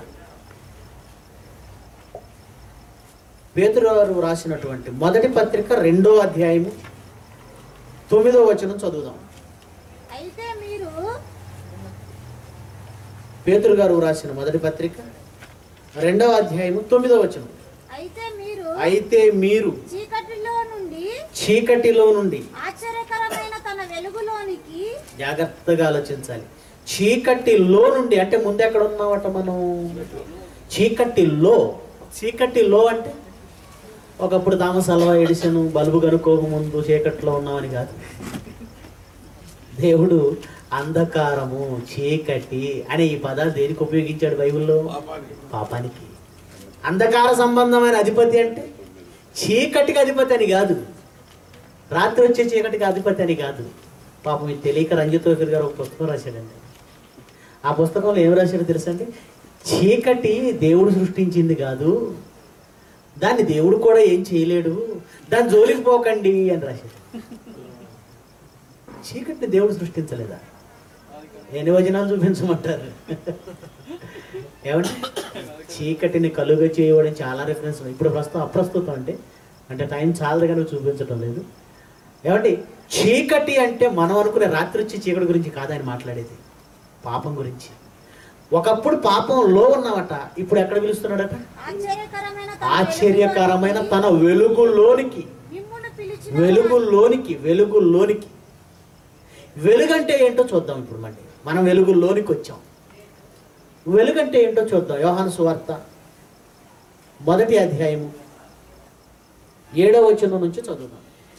పేదరు గారు రాసినటువంటి మొదటి పత్రిక రెండో అధ్యాయము తొమ్మిదో వచనం చదువుదాం అయితే మీరు పేతురు గారు రాసిన మొదటి పత్రిక రెండవ అధ్యాయము తొమ్మిదో వచనం అయితే మీరు అయితే మీరు చీకటిలో నుండి చీకటిలో నుండి ఆశ్చర్యకరమైన తన వెలుగులోనికి జాగ్రత్తగా ఆలోచించాలి చీకటిలో నుండి అంటే ముందు ఎక్కడ ఉన్నామట మనం చీకటిలో చీకటిలో అంటే ఒకప్పుడు థామస్ అల్వా ఎడిసన్ బల్బు కనుక్కోక ముందు చీకట్లో ఉన్నామని కాదు దేవుడు అంధకారము చీకటి అనే ఈ పదాలు దేనికి ఉపయోగించాడు బైబిల్లో పాపానికి అంధకార సంబంధమైన అధిపతి అంటే చీకటికి అధిపతి అని కాదు రాత్రి వచ్చే చీకటికి అధిపతి అని కాదు పాపం మీకు తెలియక రంజితోకర్ గారు ఒక పుస్తకం రాశాడండి ఆ పుస్తకంలో ఏం రాశాడో తెలుసండి చీకటి దేవుడు సృష్టించింది కాదు దాన్ని దేవుడు కూడా ఏం చేయలేడు దాని జోలికి పోకండి అని రాశాడు చీకటిని దేవుడు సృష్టించలేదా ఎన్ని వచనాలు చూపించమంటారు ఏమంటే చీకటిని కలుగ చేయడం చాలా రిఫరెన్స్ ఉన్నాయి. ఇప్పుడు ప్రస్తుతం అప్రస్తుతం అంటే అంటే టైం చాలదు కానీ చూపించడం లేదు ఏమంటే చీకటి అంటే మనం అనుకునే రాత్రి వచ్చి చీకటి గురించి కాదని మాట్లాడేది పాపం గురించి ఒకప్పుడు పాపంలో ఉన్నావట ఇప్పుడు ఎక్కడ పిలుస్తున్నాడట ఆశ్చర్యకరమైన తన ఆశ్చర్యకరమైన తన వెలుగులోనికి మిమ్మును పిలిచిన వెలుగులోనికి వెలుగులోనికి వెలుగంటే ఏంటో చూద్దాం ఇప్పుడు మళ్ళీ మనం వెలుగులోనికి వచ్చాం వెలుగంటే ఏంటో చూద్దాం యోహాను సువార్త మొదటి అధ్యాయము ఏడవ వచనం నుంచి చదువుదాం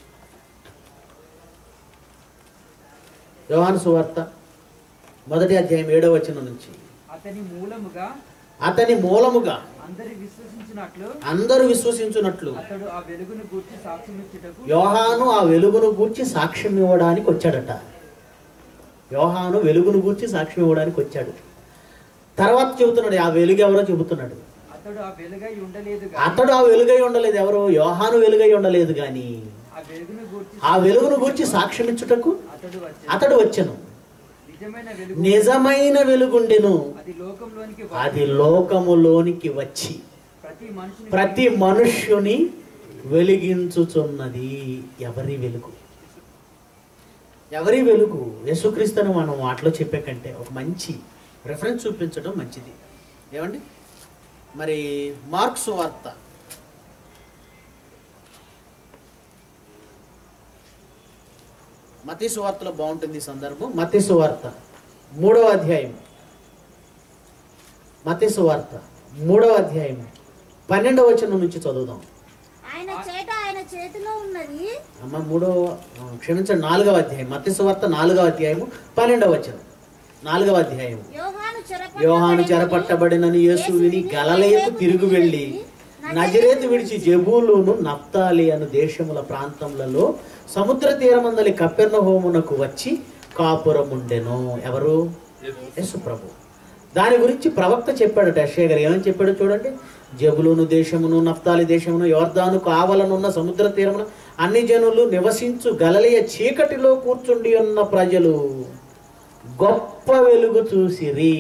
యోహాను సువార్త మొదటి అధ్యాయం ఏడవ వచనం నుంచి అతని మూలముగా అతని మూలముగా అందరి విశ్వసించినట్లు అందరూ విశ్వసించున్నట్లు అతడు ఆ వెలుగును గూర్చి సాక్ష్యమిచ్చుటకు యోహాను ఆ వెలుగును గూర్చి సాక్ష్యం ఇవ్వడానికి వచ్చాడట యోహాను వెలుగును గూర్చి సాక్ష్యం ఇవ్వడానికి వచ్చాడు తర్వాత చెబుతున్నాడు ఆ వెలుగు ఎవరో చెబుతున్నాడు అతడు ఆ వెలుగై ఉండలేదు అతడు ఆ వెలుగై ఉండలేదు ఎవరు యోహాను వెలుగై ఉండలేదు గాని ఆ వెలుగును గూర్చి ఆ వెలుగును గూర్చి సాక్ష్యం ఇచ్చుటకు అతడు వచ్చి అతడు వచ్చెను నిజమైన వెలుగు నిజమైన వెలుగుండెను అది లోకంలోనికి అది లోకములోనికి వచ్చి ప్రతి మనిషిని ప్రతి మనుష్యుని వెలిగించుచున్నది ఎవరి వెలుగు ఎవరి వెలుగు యేసుక్రీస్తుని మనం మాటలో చెప్పే కంటే ఒక మంచి రెఫరెన్స్ చూపించడం మంచిది ఏమండి మరి మార్క్స్ వార్త మతీ సువార్తలో బాగుంటుంది ఈ సందర్భం మతీ సువార్త మూడవ అధ్యాయం మతీ సువార్త మూడవ అధ్యాయం పన్నెండవ వచనం నుంచి చదువుదాం ఆయన చేట ఆయన చేతిలో ఉన్నది అమ్మ మూడవ ఆ, క్షమించండి నాలుగవ అధ్యాయం మత్స్య సువార్త నాలుగవ అధ్యాయము పన్నెండవ వచనం నాలుగవ అధ్యాయం యోహాను చెరపట్టబడినని యోహాను చెరపట్టబడినని యేసు విని గలలయకు తిరిగి వెళ్ళి నజరేతు విడిచి జబూలును నప్తాలి అను దేశముల ప్రాంతములలో సముద్ర తీరమందలి కప్పెర్ణ హోమునకు వచ్చి కాపురముండెను ఎవరు యేసు ప్రభు దాని గురించి ప్రవక్త చెప్పాడు యశ్య గారు ఏమని చెప్పాడో చూడండి జబులును దేశమును నప్తాలి దేశమును యోర్దాను కావలనున్న సముద్ర తీరమున అన్ని జనులు నివసించు గలలియ చీకటిలో కూర్చుండి ఉన్న ప్రజలు గొప్ప వెలుగు చూసిరి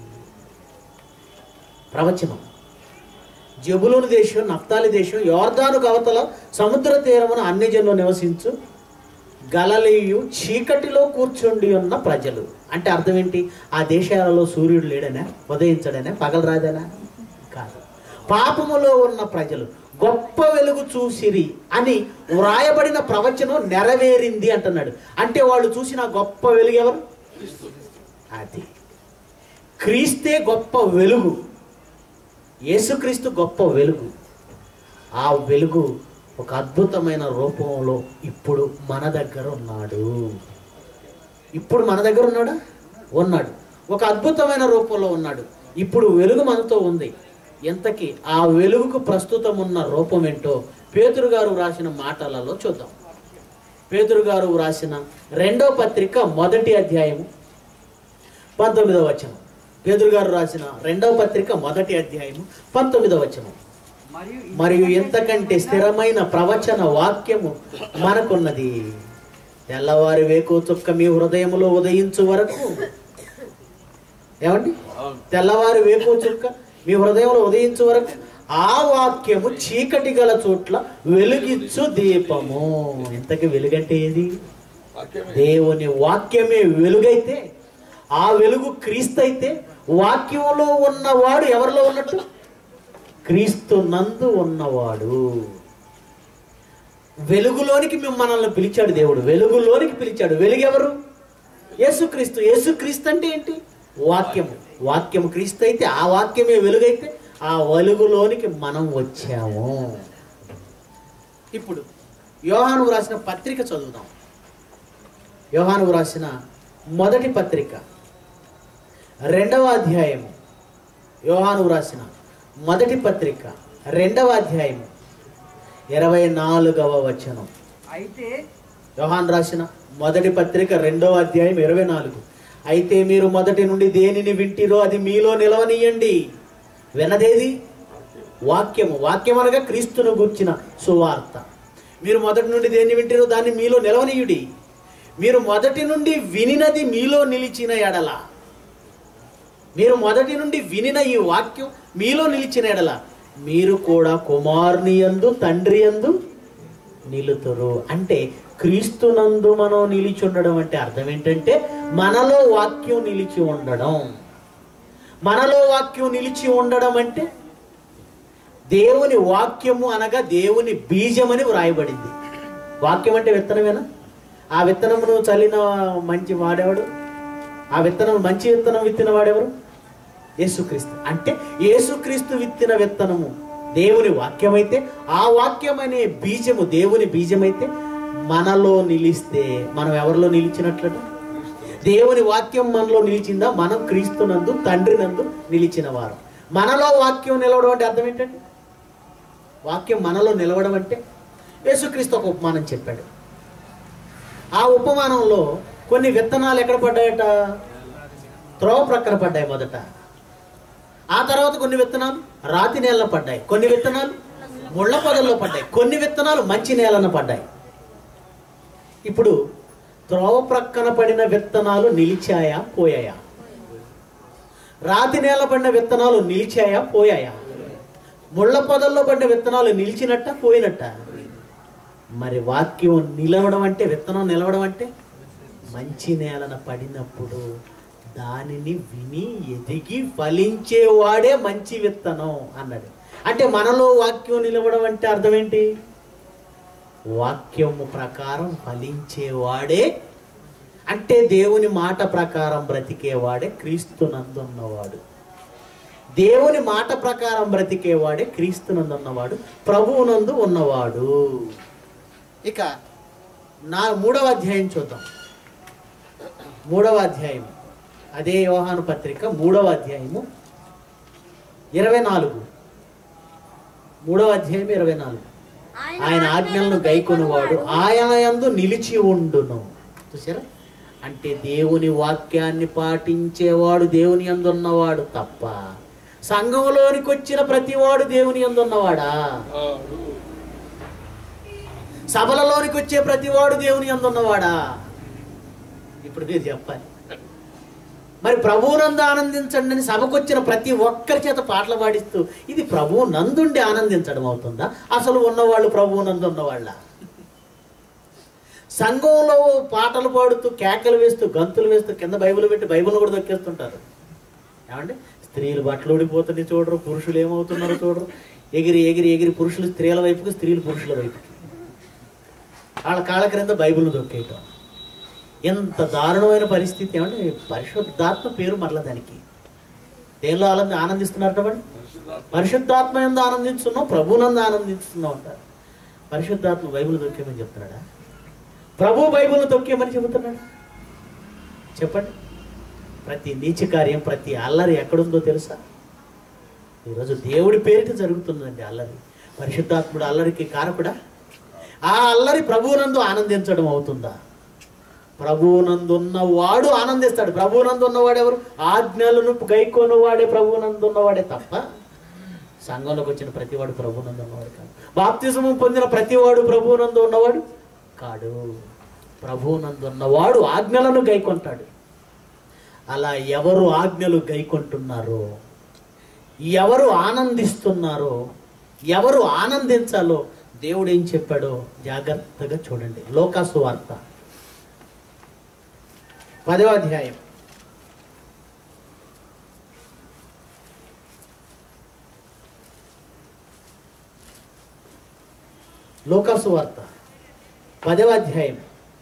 ప్రవచనం జబులును దేశం నప్తాలి దేశం యోర్దాను కవతల సముద్ర తీరమున అన్ని జనులు నివసించు గలలియు చీకటిలో కూర్చుండి ఉన్న ప్రజలు అంటే అర్థం ఏంటి ఆ దేశాలలో సూర్యుడు లేడనా ఉదయించడనా పగలు రాదనా కాదు పాపములో ఉన్న ప్రజలు గొప్ప వెలుగు చూసిరి అని వ్రాయబడిన ప్రవచనం నెరవేరింది అంటున్నాడు అంటే వాళ్ళు చూసిన ఆ గొప్ప వెలుగు ఎవరు అది క్రీస్తే గొప్ప వెలుగు యేసుక్రీస్తు గొప్ప వెలుగు ఆ వెలుగు ఒక అద్భుతమైన రూపంలో ఇప్పుడు మన దగ్గర ఉన్నాడు ఇప్పుడు మన దగ్గర ఉన్నాడా ఉన్నాడు ఒక అద్భుతమైన రూపంలో ఉన్నాడు ఇప్పుడు వెలుగు మనతో ఉంది ఎంతకి ఆ వెలుగుకు ప్రస్తుతం ఉన్న రూపం ఏంటో పేతురు గారు రాసిన మాటలలో చూద్దాం పేతురు గారు రాసిన రెండో పత్రిక మొదటి అధ్యాయము పంతొమ్మిదవ వచనం పేతురు గారు రాసిన రెండవ పత్రిక మొదటి అధ్యాయము పంతొమ్మిదవ వచనం మరియు మరియు ఎంతకంటే స్థిరమైన ప్రవచన వాక్యము మనకున్నది తెల్లవారి వేకు చుక్క మీ హృదయములో ఉదయించు వరకు ఏమండి తెల్లవారి వేకు చుక్క మీ హృదయంలో ఉదయించు వరకు ఆ వాక్యము చీకటి గల చోట్ల వెలుగిచ్చు దీపము ఇంతకి వెలుగంటే ఏది దేవుని వాక్యమే వెలుగైతే ఆ వెలుగు క్రీస్తు అయితే వాక్యంలో ఉన్నవాడు ఎవరిలో ఉన్నట్టు క్రీస్తు నందు ఉన్నవాడు వెలుగులోనికి మేము మనల్ని పిలిచాడు దేవుడు వెలుగులోనికి పిలిచాడు వెలుగు ఎవరు యేసుక్రీస్తు యేసుక్రీస్తు అంటే ఏంటి వాక్యము వాక్యము క్రీస్తు అయితే ఆ వాక్యమే వెలుగైతే ఆ వెలుగులోనికి మనం వచ్చాము ఇప్పుడు యోహాను రాసిన పత్రిక చదువుదాం యోహాను రాసిన మొదటి పత్రిక రెండవ అధ్యాయము యోహాను రాసిన మొదటి పత్రిక రెండవ అధ్యాయము ఇరవై నాలుగవ వచనం అయితే యోహాన్ రాసిన మొదటి పత్రిక రెండవ అధ్యాయం ఇరవై నాలుగు అయితే మీరు మొదటి నుండి దేనిని వింటిరో అది మీలో నిలవనీయండి వినదేది వాక్యము వాక్యం అనగా క్రీస్తును గూర్చిన సువార్త మీరు మొదటి నుండి దేన్ని వింటిరో దాన్ని మీలో నిలవనీయుడి మీరు మొదటి నుండి వినినది మీలో నిలిచిన ఎడల మీరు మొదటి నుండి వినిన ఈ వాక్యం మీలో నిలిచిన ఎడల మీరు కూడా కుమారుని యందు తండ్రి యందు నిలుతురు అంటే క్రీస్తునందు మనం నిలిచి ఉండడం అంటే అర్థం ఏంటంటే మనలో వాక్యం నిలిచి ఉండడం మనలో వాక్యం నిలిచి ఉండడం అంటే దేవుని వాక్యము అనగా దేవుని బీజమని వ్రాయబడింది వాక్యం అంటే విత్తనమేనా ఆ విత్తనమును చల్లిన మంచి వాడేవాడు ఆ విత్తనం మంచి విత్తనం విత్తిన వాడెవరు యేసుక్రీస్తు అంటే యేసుక్రీస్తు విత్తిన విత్తనము దేవుని వాక్యమైతే ఆ వాక్యం అనే బీజము దేవుని బీజమైతే మనలో నిలిస్తే మనం ఎవరిలో నిలిచినట్లట దేవుని వాక్యం మనలో నిలిచిందా మనం క్రీస్తునందు తండ్రి నందు నిలిచిన వారు మనలో వాక్యం నిలవడం అంటే అర్థం ఏంటండి వాక్యం మనలో నిలవడం అంటే యేసుక్రీస్తు ఒక ఉపమానం చెప్పాడు ఆ ఉపమానంలో కొన్ని విత్తనాలు ఎక్కడ పడ్డాయట త్రోవ ప్రక్కన పడ్డాయి మొదట ఆ తర్వాత కొన్ని విత్తనాలు రాతి నేలలో పడ్డాయి కొన్ని విత్తనాలు ముళ్ళ పొదల్లో పడ్డాయి కొన్ని విత్తనాలు మంచి నేలన పడ్డాయి ఇప్పుడు త్రోవ ప్రక్కన పడిన విత్తనాలు నిలిచాయా పోయాయా రాతి నేల పడిన విత్తనాలు నిలిచాయా పోయాయా ముళ్ళ పొదల్లో పడిన విత్తనాలు నిలిచినట్ట పోయినట్ట మరి వాక్యం నిలవడం అంటే విత్తనం నిలవడం అంటే మంచి నేలన పడినప్పుడు దానిని విని ఎదిగి ఫలించేవాడే మంచి విత్తనం అన్నాడు అంటే మనలో వాక్యం నిలవడం అంటే అర్థం ఏంటి వాక్యము ప్రకారం ఫలించేవాడే అంటే దేవుని మాట ప్రకారం బ్రతికేవాడే క్రీస్తునందున్నవాడు దేవుని మాట ప్రకారం బ్రతికేవాడే క్రీస్తునందు ఉన్నవాడు ప్రభువునందు ఉన్నవాడు ఇక నా మూడవ అధ్యాయం చూద్దాం మూడవ అధ్యాయం అదే యోహాను పత్రిక మూడవ అధ్యాయము ఇరవై నాలుగు మూడవ అధ్యాయం ఇరవై నాలుగు ఆయన ఆజ్ఞలను గైకొనువాడు ఆయన యందు నిలిచి ఉండును చూసారా అంటే దేవుని వాక్యాన్ని పాటించేవాడు దేవుని యందు ఉన్నవాడు తప్ప సంఘంలోనికి వచ్చిన ప్రతివాడు దేవుని యందు ఉన్నవాడా సభలలోనికి వచ్చే ప్రతివాడు దేవుని యందు ఉన్నవాడా ఇప్పుడు మీరు చెప్పాలి మరి ప్రభువునందు ఆనందించండి అని సభకు వచ్చిన ప్రతి ఒక్కరి చేత పాటలు పాడిస్తూ ఇది ప్రభువు నందుండి ఆనందించడం అవుతుందా అసలు ఉన్నవాళ్ళు ప్రభువు నందు ఉన్నవాళ్ళ సంఘంలో పాటలు పాడుతూ కేకలు వేస్తూ గంతులు వేస్తూ కింద బైబిల్ పెట్టి బైబిల్ కూడా దొక్కేస్తుంటారు ఏమండి స్త్రీలు బట్టలు ఊడిపోతుంది చూడరు పురుషులు ఏమవుతున్నారో చూడరు ఎగిరి ఎగిరి ఎగిరి పురుషులు స్త్రీల వైపుకి స్త్రీలు పురుషుల వైపుకి వాళ్ళ కాళ్ళ క్రింద బైబిల్ దొక్కేయటం ఎంత దారుణమైన పరిస్థితి ఏమంటే పరిశుద్ధాత్మ పేరు మరల దానికి దేనిలో ఆనంద ఆనందిస్తున్నారటండి పరిశుద్ధాత్మ ఎందు ఆనందిస్తున్నాం ప్రభునందు ఆనందిస్తున్నాం అంటారు పరిశుద్ధాత్మ బైబిల్ దొక్కేమని చెప్తున్నాడా ప్రభు బైబిల్ తొక్కేమని చెబుతున్నాడా చెప్పండి ప్రతి నీచ కార్యం ప్రతి అల్లరి ఎక్కడుందో తెలుసా ఈరోజు దేవుడి పేరిట జరుగుతుందండి అల్లరి పరిశుద్ధాత్ముడు అల్లరికి కారకుడా ఆ అల్లరి ప్రభువునందు ఆనందించడం అవుతుందా ప్రభువునందు ఉన్నవాడు ఆనందిస్తాడు ప్రభువునందు ఉన్నవాడు ఎవరు ఆజ్ఞలను గైకొని వాడే ప్రభువునందు ఉన్నవాడే తప్ప సంఘంలోకి వచ్చిన ప్రతివాడు ప్రభువునందు ఉన్నవాడు కాదు బాప్తిజము పొందిన ప్రతివాడు ప్రభువునందు ఉన్నవాడు కాడు ప్రభువునందు ఉన్నవాడు ఆజ్ఞలను గైకొంటాడు అలా ఎవరు ఆజ్ఞలు గైకొంటున్నారో ఎవరు ఆనందిస్తున్నారో ఎవరు ఆనందించాలో దేవుడు ఏం చెప్పాడో జాగ్రత్తగా చూడండి లోకాసు వార్త పదవ అధ్యాయం లోకాసు వార్త పదవ అధ్యాయం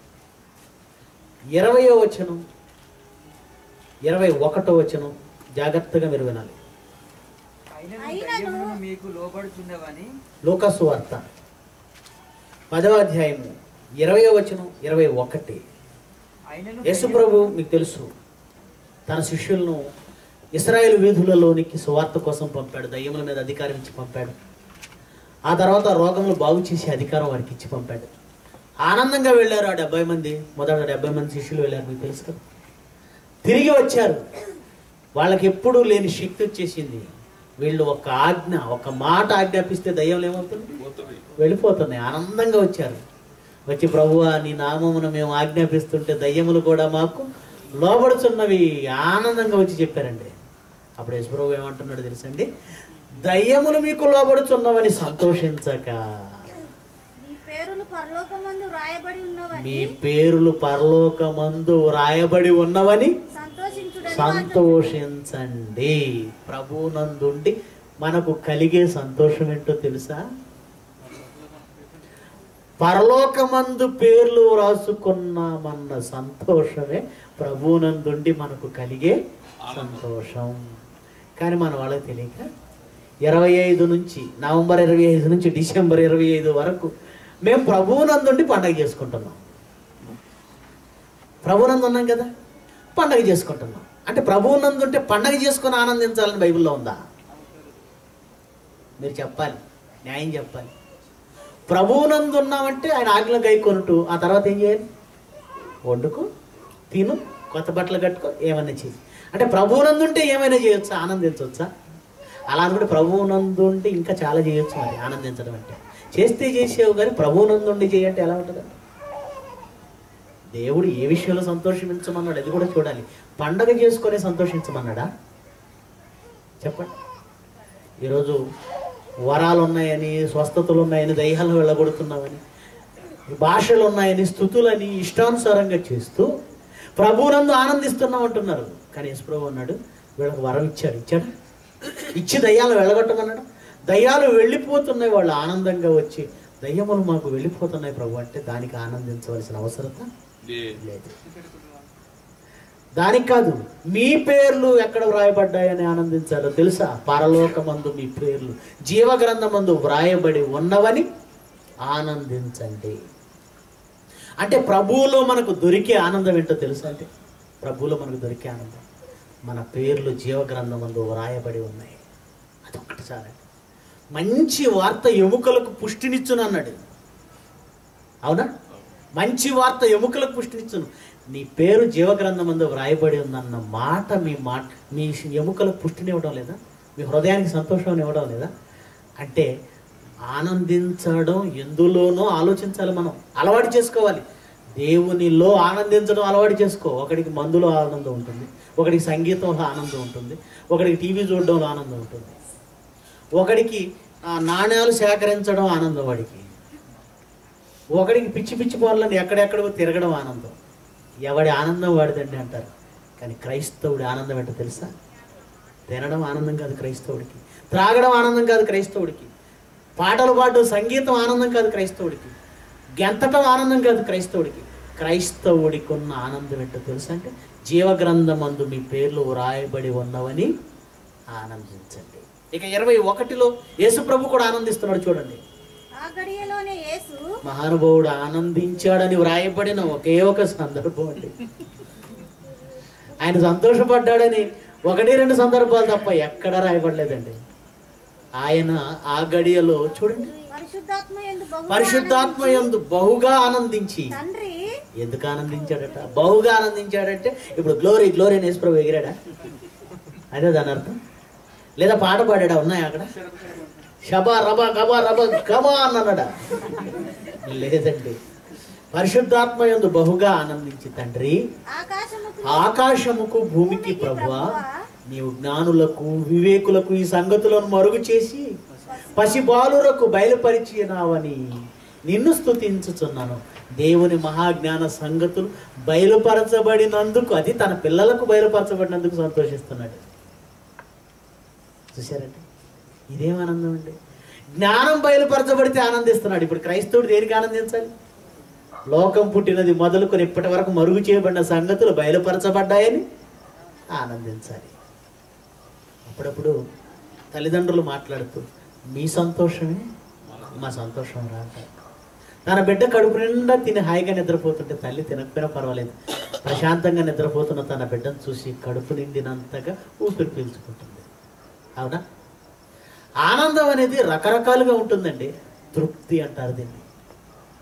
ఇరవయో వచనం ఇరవై ఒకటో వచనం జాగ్రత్తగా మీరు వినాలి అయినను అయినను దయ్యములను మీకు లోబడుచున్నవని లోకాసు వార్త పదవ అధ్యాయము ఇరవయో వచనం ఇరవై ఒకటి అయినను యేసుప్రభు మీకు తెలుసు తన శిష్యులను ఇస్రాయేల్ వీధులలోనికి సువార్త కోసం పంపాడు దయ్యముల మీద అధికారం ఇచ్చి పంపాడు ఆ తర్వాత రోగములు బాగు చేసే అధికారం వారికి ఇచ్చి పంపాడు ఆనందంగా వెళ్ళారు ఆ డెబ్బై మంది మొదట డెబ్బై మంది శిష్యులు వెళ్ళారు మీకు తెలుసు కదా తిరిగి వచ్చారు వాళ్ళకి ఎప్పుడూ లేని శక్తి వచ్చేసింది వీళ్ళు ఒక ఆజ్ఞ ఒక మాట ఆజ్ఞాపిస్తే దయ్యం ఏమవుతుంది వెళ్ళిపోతున్నాయి ఆనందంగా వచ్చారు వచ్చి ప్రభువా నీ నామమున మేము ఆజ్ఞాపిస్తుంటే దయ్యములు కూడా మాకు లోబడుచున్నవి ఆనందంగా వచ్చి చెప్పారండి అప్పుడు యశ్వరావు ఏమంటున్నాడు తెలుసండి దయ్యములు మీకు లోబడుచున్నవని సంతోషించక నీ పేరులు పరలోకమందు రాయబడి ఉన్నవని మీ పేరులు పరలోకమందు వ్రాయబడి ఉన్నవని సంతోషించుడని సంతోషించండి ప్రభునందుండి మనకు కలిగే సంతోషం ఏంటో తెలుసా పరలోకమందు పేర్లు రాసుకున్నామన్న సంతోషమే ప్రభునందుండి మనకు కలిగే సంతోషం కానీ మన వాళ్ళకి తెలియక ఇరవై ఐదు నుంచి నవంబర్ ఇరవై ఐదు నుంచి డిసెంబర్ ఇరవై ఐదు వరకు మేము ప్రభువునందుండి పండగ చేసుకుంటున్నాం ప్రభునందు ఉన్నాం కదా పండగ చేసుకుంటున్నాం అంటే ప్రభువునందు ఉంటే పండగ చేసుకొని ఆనందించాలని బైబిల్లో ఉందా మీరు చెప్పాలి న్యాయం చెప్పాలి ప్రభువునందు ఉన్నామంటే ఆయన ఆజ్ఞలు గైకొనుటూ ఆ తర్వాత ఏం చేయాలి వండుకో తిను కొత్త బట్టలు కట్టుకో ఏమైనా చేయి అంటే ప్రభువునందు ఉంటే ఏమైనా చేయొచ్చా ఆనందించవచ్చా అలా అనుకుంటే ప్రభువునందు ఉంటే ఇంకా చాలా చేయొచ్చు మరి ఆనందించడం అంటే చేస్తే చేసేవు కానీ ప్రభువునందు ఉండి చేయంటే ఎలా ఉంటుందండి దేవుడు ఏ విషయంలో సంతోషించమన్నాడు అది కూడా చూడాలి పండగ చేసుకొని సంతోషించమన్నాడా చెప్పండి ఈరోజు వరాలు ఉన్నాయని స్వస్థతలు ఉన్నాయని దయ్యాలను వెళ్ళగొడుతున్నామని భాషలు ఉన్నాయని స్థుతులని ఇష్టానుసారంగా చేస్తూ ప్రభువునందు ఆనందిస్తున్నాం అంటున్నారు కానీ యశ్ప్రభు అన్నాడు వీళ్ళకి వరం ఇచ్చాడు ఇచ్చాడు ఇచ్చి దయ్యాలు వెళ్ళగొట్టమన్నాడు దయ్యాలు వెళ్ళిపోతున్నాయి వాళ్ళు ఆనందంగా వచ్చి దయ్యములు మాకు వెళ్ళిపోతున్నాయి ప్రభు అంటే దానికి ఆనందించవలసిన అవసరత లేదు దానికి కాదు మీ పేర్లు ఎక్కడ వ్రాయబడ్డాయని ఆనందించాలో తెలుసా పరలోకమందు మీ పేర్లు జీవగ్రంథమందు వ్రాయబడి ఉన్నవని ఆనందించండి అంటే ప్రభువులో మనకు దొరికే ఆనందం ఏంటో తెలుసా అంటే ప్రభువులో మనకు దొరికే ఆనందం మన పేర్లు జీవగ్రంథమందు వ్రాయబడి ఉన్నాయి అదొక్కటి చాలండి మంచి వార్త ఎముకలకు పుష్టినిచ్చును అన్నాడు అవునా మంచి వార్త ఎముకలకు పుష్టినిచ్చును నీ పేరు జీవగ్రంథమందు వ్రాయబడి ఉందన్న మాట మీ మాట మీ ఎముకలకు పుష్టినివ్వడం లేదా మీ హృదయానికి సంతోషం ఇవ్వడం లేదా అంటే ఆనందించడం ఎందులోనో ఆలోచించాలి మనం అలవాటు చేసుకోవాలి దేవునిలో ఆనందించడం అలవాటు చేసుకో ఒకడికి మందులో ఆనందం ఉంటుంది ఒకడికి సంగీతంలో ఆనందం ఉంటుంది ఒకడికి టీవీ చూడడంలో ఆనందం ఉంటుంది ఒకడికి ఆ, నాణ్యాలు సేకరించడం ఆనందం వాడికి ఒకడికి పిచ్చి పిచ్చి పనులను ఎక్కడెక్కడికో తిరగడం ఆనందం ఎవడి ఆనందం వాడిదండి అంటారు కానీ క్రైస్తవుడి ఆనందం ఏంటో తెలుసా తినడం ఆనందం కాదు క్రైస్తవుడికి త్రాగడం ఆనందం కాదు క్రైస్తవుడికి పాటలు పాడడం సంగీతం ఆనందం కాదు క్రైస్తవుడికి గెంతటం ఆనందం కాదు క్రైస్తవుడికి క్రైస్తవుడికి ఉన్న ఆనందం ఏంటో తెలుసా అంటే జీవగ్రంథమందు మీ పేర్లు వ్రాయబడి ఉన్నవని ఆనందించండి ఇక ఇరవై ఒకటిలో యేసు ప్రభు కూడా ఆనందిస్తున్నాడు చూడండి ఆ గడియలోనే యేసు మహానుభావుడు ఆనందించాడని వ్రాయబడిన ఒకే ఒక సందర్భం అండి ఆయన సంతోషపడ్డాడని ఒకటి రెండు సందర్భాలు తప్ప ఎక్కడ రాయబడలేదండి ఆయన ఆ గడియలో చూడండి పరిశుద్ధాత్మ ఎందు బహుగా పరిశుద్ధాత్మ యందు బహుగా ఆనందించి ఆనందించి తండ్రి ఎందుకు ఆనందించాడట బహుగా ఆనందించాడంటే ఇప్పుడు గ్లోరీ గ్లోరీ అని యేసుప్రభు ఎగిరాడా అదే దాని అర్థం లేదా పాట పాడాడా ఉన్నాయా అక్కడ షబా రబా గబా రబా గబా అన్నాడా లేదండి పరిశుద్ధాత్మ యందు బహుగా ఆనందించి తండ్రి ఆకాశముకు ఆకాశముకు భూమికి ప్రభువా నీవు జ్ఞానులకు వివేకులకు ఈ సంగతులను మరుగు చేసి పసిబాలురకు బయలుపరిచినావని నిన్ను స్తుతించుచున్నాను దేవుని మహాజ్ఞాన సంగతులు బయలుపరచబడినందుకు అది తన పిల్లలకు బయలుపరచబడినందుకు సంతోషిస్తున్నాడు చూశారండి ఇదేం ఆనందం అండి జ్ఞానం బయలుపరచబడితే ఆనందిస్తున్నాడు ఇప్పుడు క్రైస్తవుడు దేనికి ఆనందించాలి లోకం పుట్టినది మొదలుకొని ఇప్పటి వరకు మరుగు చేయబడిన సంగతులు బయలుపరచబడ్డాయని ఆనందించాలి అప్పుడప్పుడు తల్లిదండ్రులు మాట్లాడుతూ మీ సంతోషమే మా సంతోషం రా అంటారు తన బిడ్డ కడుపు నిండా తిని హాయిగా నిద్రపోతుంటే తల్లి తినకపోయినా పర్వాలేదు ప్రశాంతంగా నిద్రపోతున్న తన బిడ్డను చూసి కడుపు నిండినంతగా ఊపిరి పీల్చుకుంటుంది అవునా ఆనందం అనేది రకరకాలుగా ఉంటుందండి తృప్తి అంటారు దీన్ని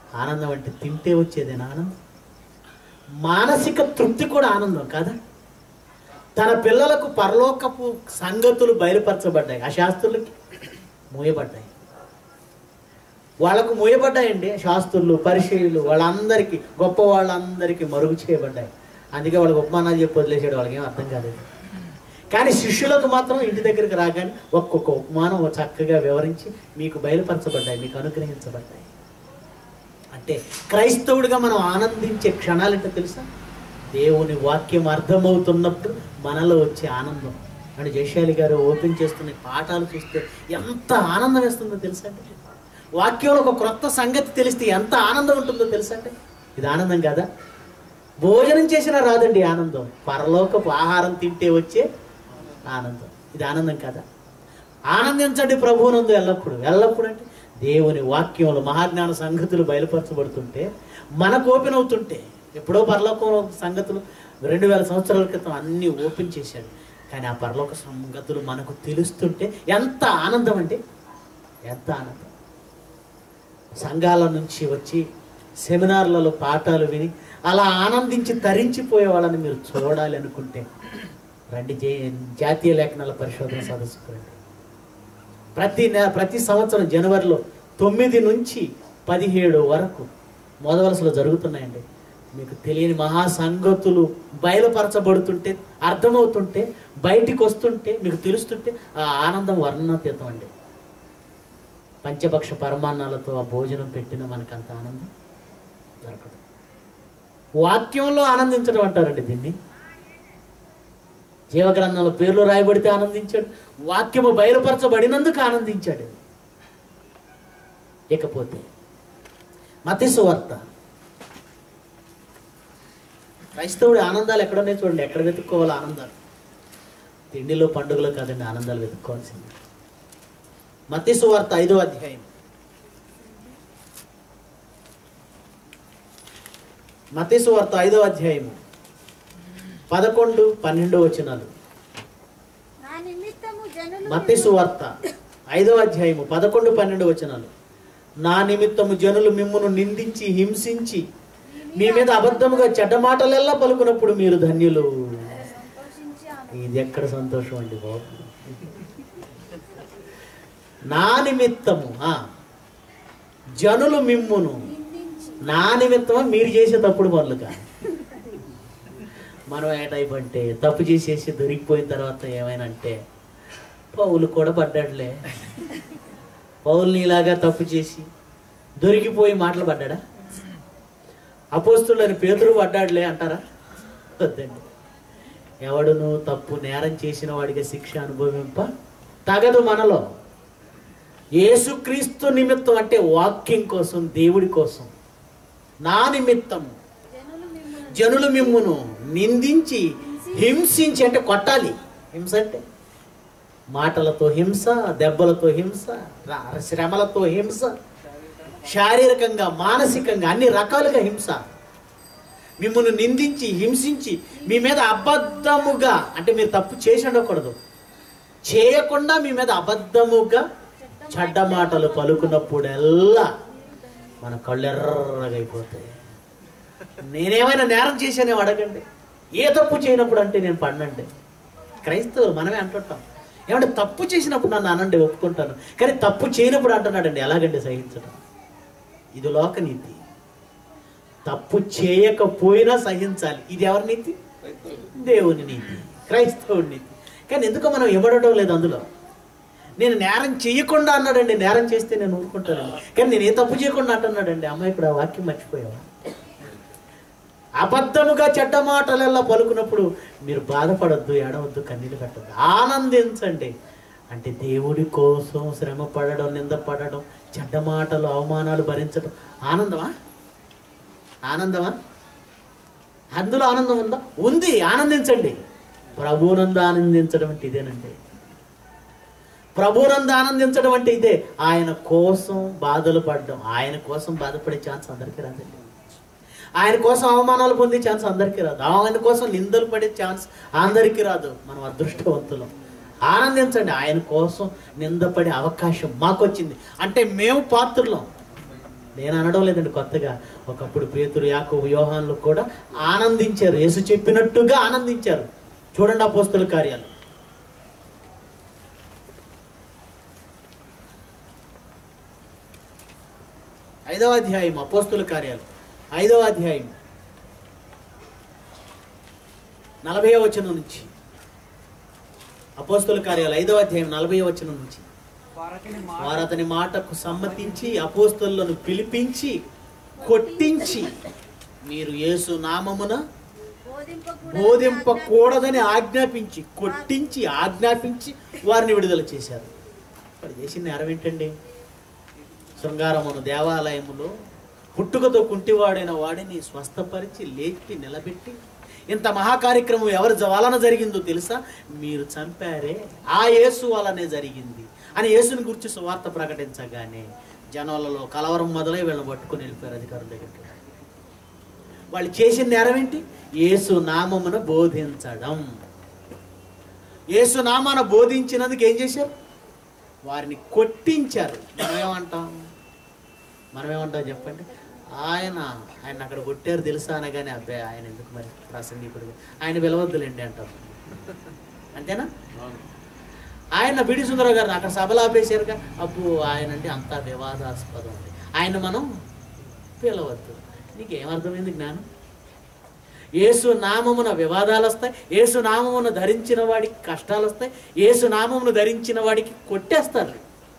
ఆనందం అంటే తింటే వచ్చేదేనా ఆనందం మానసిక తృప్తి కూడా ఆనందం కాదా తన పిల్లలకు పరలోకపు సంగతులు బయలుపరచబడ్డాయి ఆ శాస్త్రులకి మూయబడ్డాయి వాళ్ళకు మూయబడ్డాయండి శాస్త్రులు పరిశీలు వాళ్ళందరికీ గొప్ప వాళ్ళందరికీ మరుగు చేయబడ్డాయి అందుకే వాళ్ళకి ఉపమానాలు చెప్పి వదిలేసాడు వాళ్ళకి ఏం అర్థం కాలేదు కానీ శిష్యులకు మాత్రం ఇంటి దగ్గరికి రాగానే ఒక్కొక్క ఉపమానం చక్కగా వివరించి మీకు బయలుపరచబడ్డాయి మీకు అనుగ్రహించబడ్డాయి అంటే క్రైస్తవుడిగా మనం ఆనందించే క్షణాలేంటో తెలుసా దేవుని వాక్యం అర్థమవుతున్నప్పుడు మనలో వచ్చే ఆనందం అని జయశాలి గారు ఓపెన్ చేస్తున్న ఈ పాఠాలు చూస్తే ఎంత ఆనందం వేస్తుందో తెలుసా అండి వాక్యంలో ఒక క్రొత్త సంగతి తెలిస్తే ఎంత ఆనందం ఉంటుందో తెలుసా అండి ఇది ఆనందం కదా భోజనం చేసినా రాదండి ఈ ఆనందం పరలోకపు ఆహారం తింటే వచ్చే ఆనందం ఇది ఆనందం కదా ఆనందించండి ప్రభువునందు ఎల్లప్పుడు ఎల్లప్పుడు అంటే దేవుని వాక్యంలో మహాజ్ఞాన సంగతులు బయలుపరచబడుతుంటే మనకు ఓపెన్ అవుతుంటే ఎప్పుడో పరలోకంలో సంగతులు రెండు వేల సంవత్సరాల క్రితం అన్నీ ఓపెన్ చేశాడు కానీ ఆ పరలోక సంగతులు మనకు తెలుస్తుంటే ఎంత ఆనందం అంటే ఎంత ఆనందం సంఘాల నుంచి వచ్చి సెమినార్లలో పాఠాలు విని అలా ఆనందించి తరించిపోయే వాళ్ళని మీరు చూడాలి అనుకుంటే రండి జే- జాతీయ లేఖనాల పరిశోధన సదస్సుకు రండి ప్రతి నె ప్రతి సంవత్సరం జనవరిలో తొమ్మిది నుంచి పదిహేడు వరకు మొదవలసలో జరుగుతున్నాయండి మీకు తెలియని మహా సంగతులు బయలుపరచబడుతుంటే అర్థమవుతుంటే బయటికి వస్తుంటే మీకు తెలుస్తుంటే ఆ ఆనందం వర్ణాతీతం అండి పంచపక్ష పరమాన్నాలతో ఆ భోజనం పెట్టిన మనకు అంత ఆనందం దొరకదు వాక్యంలో ఆనందించడం అంటారండి దీన్ని జీవగ్రంథంలో పేర్లు రాయబడితే ఆనందించాడు వాక్యము బయలుపరచబడినందుకు ఆనందించాడు ఇకపోతే మతిసు వార్త క్రైస్తవుడి ఆనందాలు ఎక్కడున్నాయి చూడండి ఎక్కడ వెతుక్కోవాలి ఆనందాలు తిండిలో పండుగలో కాదండి ఆనందాలు వెతుక్కోవాల్సింది మతిసు వార్త ఐదో అధ్యాయం మతిసు వార్త ఐదో అధ్యాయము పదకొండు పన్నెండు వచనాలు నా నిమిత్తము జనులు మత్తిసు వార్త ఐదో అధ్యాయము పదకొండు పన్నెండు వచనాలు నా నిమిత్తము జనులు మిమ్మును నిందించి హింసించి మీ మీద అబద్ధముగా చెడ్డ మాటలెల్లా పలుకున్నప్పుడు మీరు ధన్యులు సంతోషించి ఆనందించు. ఇది ఎక్కడ సంతోషం అండి బాబు నా నిమిత్తము ఆ, జనులు మిమ్మును నిందించి నా నిమిత్తమా మీరు చేసే తప్పుడు పనులు కాదు మనం ఏ టైప్ అంటే తప్పు చేసేసి దొరికిపోయిన తర్వాత ఏమైనా అంటే పౌలు కూడా పడ్డాడులే పౌల్ని ఇలాగా తప్పు చేసి దొరికిపోయి మాటలు పడ్డాడా అపోస్తులని పేదరు పడ్డాడులే అంటారా వద్దండి ఎవడును తప్పు నేరం చేసిన వాడికి శిక్ష అనుభవింప తగదు మనలో యేసుక్రీస్తు నిమిత్తం అంటే వాక్యం కోసం దేవుడి కోసం నా నిమిత్తము జనులు మిమ్మల్ని జనులు మిమ్మును నిందించి హింసించి అంటే కొట్టాలి హింస అంటే మాటలతో హింస దెబ్బలతో హింస రా- శ్రమలతో హింస శారీరకంగా మానసికంగా అన్ని రకాలుగా హింస మిమ్మల్ని నిందించి హింసించి మీ మీద అబద్ధముగా అంటే మీరు తప్పు చేసి ఉండకూడదు చేయకుండా మీ మీద అబద్ధముగా చెడ్డ మాటలు పలుకున్నప్పుడల్లా మన కళ్ళు ఎర్రగా అయిపోతాయి నేనేమైనా నేరం చేశానేమో అడగండి ఏ తప్పు చేయనప్పుడు అంటే నేను పడినండి క్రైస్తవులు మనమే అంటుంటాం ఏమంటే తప్పు చేసినప్పుడు నన్ను అనండి ఒప్పుకుంటాను కానీ తప్పు చేయనప్పుడు అంటున్నాడండి ఎలాగండి సహించడం ఇది లోకనీతి తప్పు చేయకపోయినా సహించాలి ఇది ఎవరి నీతి దేవుని నీతి క్రైస్తవుడి నీతి కానీ ఎందుకో మనం ఇవ్వడటం లేదు అందులో నేను నేరం చేయకుండా అన్నాడండి నేరం చేస్తే నేను ఊరుకుంటానండి కానీ నేను ఏ తప్పు చేయకుండా అంటున్నాడండి అమ్మాయి ఇప్పుడు ఆ వాక్యం మర్చిపోయావా అబద్ధముగా చెడ్డ మాటలెల్లా పలుకున్నప్పుడు మీరు బాధపడద్దు ఏడవద్దు కన్నీళ్ళు కట్టద్దు ఆనందించండి అంటే దేవుడి కోసం శ్రమ పడడం నింద పడడం చెడ్డ మాటలు అవమానాలు భరించడం ఆనందమా ఆనందమా అందులో ఆనందం ఉందా ఉంది ఆనందించండి ప్రభునందు ఆనందించడం అంటే ఇదేనండి ప్రభునందు ఆనందించడం అంటే ఇదే ఆయన కోసం బాధలు పడడం ఆయన కోసం బాధపడే ఛాన్స్ అందరికీ రాదండి ఆయన కోసం అవమానాలు పొందే ఛాన్స్ అందరికీ రాదు ఆయన కోసం నిందలు పడే ఛాన్స్ అందరికీ రాదు మనం అదృష్టవంతులం ఆనందించండి ఆయన కోసం నిందపడే అవకాశం మాకు వచ్చింది అంటే మేము పాత్రలం నేను అనడం లేదండి కొత్తగా ఒకప్పుడు పేతురు యాకోబు యోహాన్లు కూడా ఆనందించారు యేసు చెప్పినట్టుగా ఆనందించారు చూడండి అపోస్తుల కార్యాలు ఐదవ అధ్యాయం అపోస్తుల కార్యాలు ఐదవ అధ్యాయం నలభై వచనం నుంచి అపోస్తుల కార్యాలు ఐదవ అధ్యాయం నలభై వచనం నుంచి వారతని వారు మాట అతని మాటకు సమ్మతించి అపోస్తులను పిలిపించి కొట్టించి మీరు యేసు నామమున బోధింపకూడదని బోధింపకూడదని ఆజ్ఞాపించి కొట్టించి ఆజ్ఞాపించి వారిని విడుదల చేశారు వాడు చేసిన నేరం ఏంటండి శృంగారమును దేవాలయములో పుట్టుకతో కుంటివాడైన వాడిని స్వస్థపరిచి లేపి నిలబెట్టి ఇంత మహాకార్యక్రమం ఎవరి జ- వలన జరిగిందో తెలుసా మీరు చంపారే ఆ యేసు వలనే జరిగింది అని యేసుని గురించి సువార్త ప్రకటించగానే జనాలలో కలవరం మొదలై వీళ్ళని పట్టుకుని వెళ్ళిపోయారు అధికారుల దగ్గరికి వాళ్ళు చేసిన నేరం ఏంటి యేసు నామమున బోధించడం యేసు నామాన బోధించినందుకు ఏం చేశారు వారిని కొట్టించారు మనం ఏమంటాం మనం ఏమంటాం చెప్పండి ఆయన ఆయన అక్కడ కొట్టారు తెలుసా అనగానే అబ్బాయి ఆయన ఎందుకు మరి ప్రసంగికుడు ఆయన పిలవద్దులేండి అంటాం అంతేనా ఆయన బిడి సుందరరావు గారిని అక్కడ సభలు ఆపేశారుగా అప్పుడు ఆయన అంటే అంత వివాదాస్పదం ఉంది ఆయన మనం పిలవద్దు నీకు ఏమర్థమైంది జ్ఞానం ఏసు నామమున వివాదాలు వస్తాయి ఏసు నామమును ధరించిన వాడికి కష్టాలు వస్తాయి ఏసు నామమును ధరించిన వాడికి కొట్టేస్తారు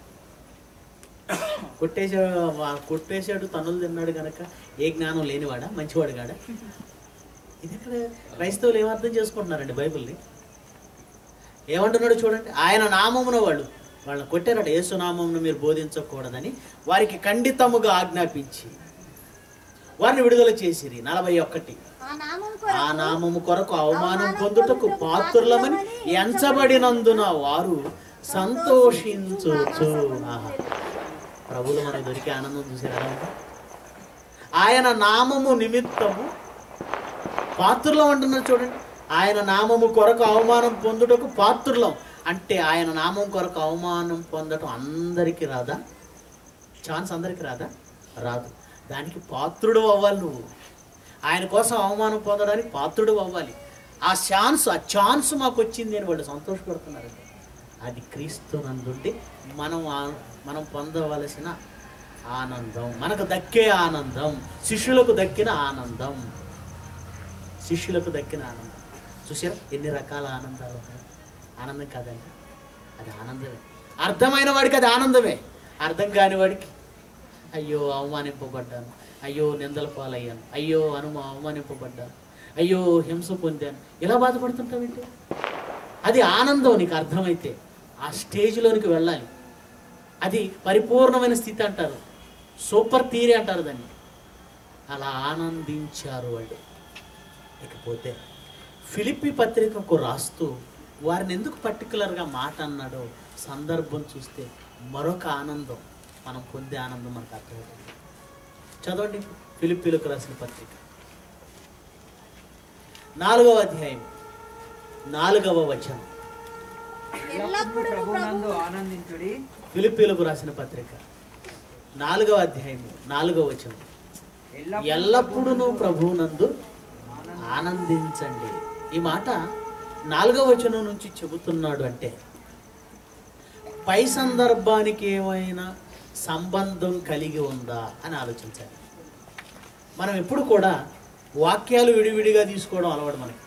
కొట్టేశాడు వా- కొట్టేశాడు తనులు తిన్నాడు గనక ఏ జ్ఞానం లేనివాడా మంచివాడు కాడా ఇది ఇక్కడ క్రైస్తవులు ఏమర్థం చేసుకుంటున్నారండి బైబిల్ని ఏమంటున్నాడు చూడండి ఆయన నామమున వాళ్ళు వాళ్ళని కొట్టారట యేసు నామమును మీరు బోధించకూడదని వారికి ఖండితముగా ఆజ్ఞాపించి వారిని విడుదల చేసిరి నలభై ఒక్కటి ఆ నామం ఆ కొరకు నామము కొరకు అవమానం పొందుటకు పాత్రులమని ఎంచబడినందున వారు సంతోషించుచు ఆహా. ప్రభులు మనకు దొరికే ఆనందం చూసారు ఎలా ఉందో? ఆయన నామము నిమిత్తము పాత్రులం అంటున్నారు చూడండి ఆయన నామము కొరకు అవమానం పొందుటకు పాత్రులం అంటే ఆయన నామం కొరకు అవమానం పొందటం అందరికీ రాదా ఛాన్స్ అందరికీ రాదా రాదు దానికి పాత్రుడు అవ్వాలి నువ్వు ఆయన కోసం అవమానం పొందడానికి పాత్రుడు అవ్వాలి ఆ ఛాన్స్ ఆ ఛాన్స్ మాకు వచ్చింది అని వాళ్ళు సంతోషపడుతున్నారు అది క్రీస్తు నందుండి మనం ఆ- మనం పొందవలసిన ఆనందం మనకు దక్కే ఆనందం శిష్యులకు దక్కిన ఆనందం శిష్యులకు దక్కిన ఆనందం చూసారా ఎన్ని రకాల ఆనందాలు ఉన్నాయి ఆనందం కాదండి అది ఆనందమే అర్థమైన వాడికి అది ఆనందమే అర్థం కాని వాడికి అయ్యో అవమానింపబడ్డాను అయ్యో నిందల పాలయ్యాను అయ్యో అనుమ అవమానింపబడ్డాను అయ్యో హింస పొందాను ఇలా బాధపడుతుంటావేంటి అది ఆనందం నీకు అర్థమైతే ఆ స్టేజ్లోనికి వెళ్ళాలి అది పరిపూర్ణమైన స్థితి అంటారు సూపర్ థియరీ అంటారు దాన్ని అలా ఆనందించారు వాళ్ళు ఇకపోతే ఫిలిప్పి పత్రికకు రాస్తూ వారిని ఎందుకు పర్టికులర్గా మాట అన్నాడో సందర్భం చూస్తే మరొక ఆనందం మనం పొందే ఆనందం మనకు అర్థమవుతుంది చదవండి ఫిలిప్పీలకు రాసిన పత్రిక నాలుగవ అధ్యాయం నాలుగవ వచనం ఎల్లప్పుడూ ప్రభునందు ప్రభు ఆనందించుడి ఫిలిప్పీలకు రాసిన పత్రిక నాలుగవ అధ్యాయం నాలుగవ వచనం ఎల్లప్పుడూ ఎల్లప్పుడూ ప్రభువునందు ఆనందించండి ఈ మాట నాలుగవ వచనం నుంచి చెబుతున్నాడు అంటే పై సందర్భానికి ఏమైనా సంబంధం కలిగి ఉందా అని ఆలోచించాలి మనం ఎప్పుడు కూడా వాక్యాలు విడివిడిగా తీసుకోవడం అలవాటు మనకి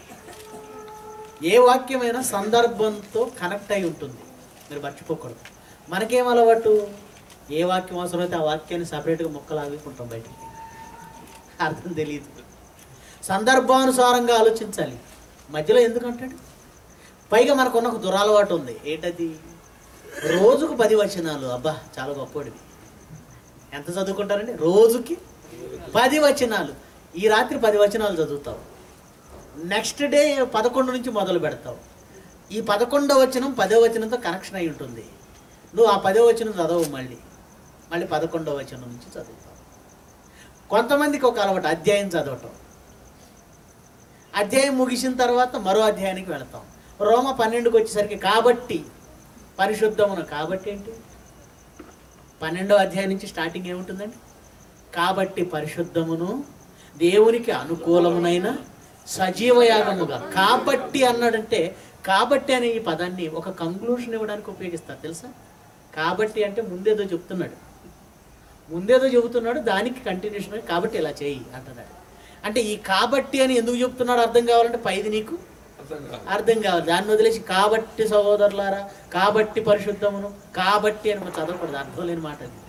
ఏ వాక్యమైనా సందర్భంతో కనెక్ట్ అయి ఉంటుంది మీరు మర్చిపోకూడదు మనకేం అలవాటు ఏ వాక్యం అవసరమైతే ఆ వాక్యాన్ని సపరేట్గా మొక్కలు ఆగుకుంటాం బయటికి అర్థం తెలియదు సందర్భానుసారంగా ఆలోచించాలి మధ్యలో ఎందుకు అంటాడు పైగా మనకున్న ఒక దురలవాటు ఉంది ఏంటది రోజుకు పది వచనాలు అబ్బా చాలా గొప్పడివి ఎంత చదువుకుంటారండి రోజుకి పది వచనాలు ఈ రాత్రి పది వచనాలు చదువుతావు నెక్స్ట్ డే పదకొండు నుంచి మొదలు పెడతావు ఈ పదకొండవ వచనం పదో వచనంతో కనెక్షన్ అయి ఉంటుంది నువ్వు ఆ పదో వచనం చదవవు మళ్ళీ మళ్ళీ పదకొండవ వచనం నుంచి చదువుతావు కొంతమందికి ఒక అలవాటు అధ్యాయం చదవటం అధ్యాయం ముగిసిన తర్వాత మరో అధ్యాయానికి వెళతాం రోమ పన్నెండుకి వచ్చేసరికి కాబట్టి పరిశుద్ధమును కాబట్టి ఏంటి పన్నెండో అధ్యాయం నుంచి స్టార్టింగ్ ఏముంటుందండి కాబట్టి పరిశుద్ధమును దేవునికి అనుకూలమునైన సజీవయాగముగా కాబట్టి అన్నాడంటే కాబట్టి అనే ఈ పదాన్ని ఒక కంక్లూషన్ ఇవ్వడానికి ఉపయోగిస్తారు తెలుసా కాబట్టి అంటే ముందేదో చెప్తున్నాడు ముందేదో చెబుతున్నాడు దానికి కంటిన్యూషన్ కాబట్టి ఇలా చేయి అంటున్నాడు అంటే ఈ కాబట్టి అని ఎందుకు చెప్తున్నాడు అర్థం కావాలంటే పైది నీకు అర్థం కావాలి దాన్ని వదిలేసి కాబట్టి సహోదరులారా కాబట్టి పరిశుద్ధమును కాబట్టి అని మనం చదవకూడదు అర్థం లేని మాట అది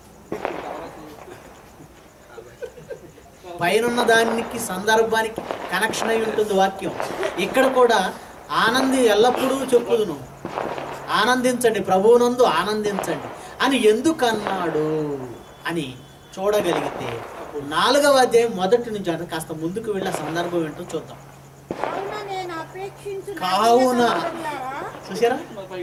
పైనున్న దానికి సందర్భానికి కనెక్షన్ అయి ఉంటుంది వాక్యం ఇక్కడ కూడా ఆనంది ఎల్లప్పుడూ చెప్పుదును ఆనందించండి ప్రభువునందు ఆనందించండి అని ఎందుకు అన్నాడు అని చూడగలిగితే నాలుగవ అధ్యాయం మొదటి నుంచి అంటే కాస్త ముందుకు వెళ్ళే సందర్భం ఏంటో చూద్దాం కావున నేను అపేక్షించు నా కావున. ప్రియ సహోదరులారా, చూసారా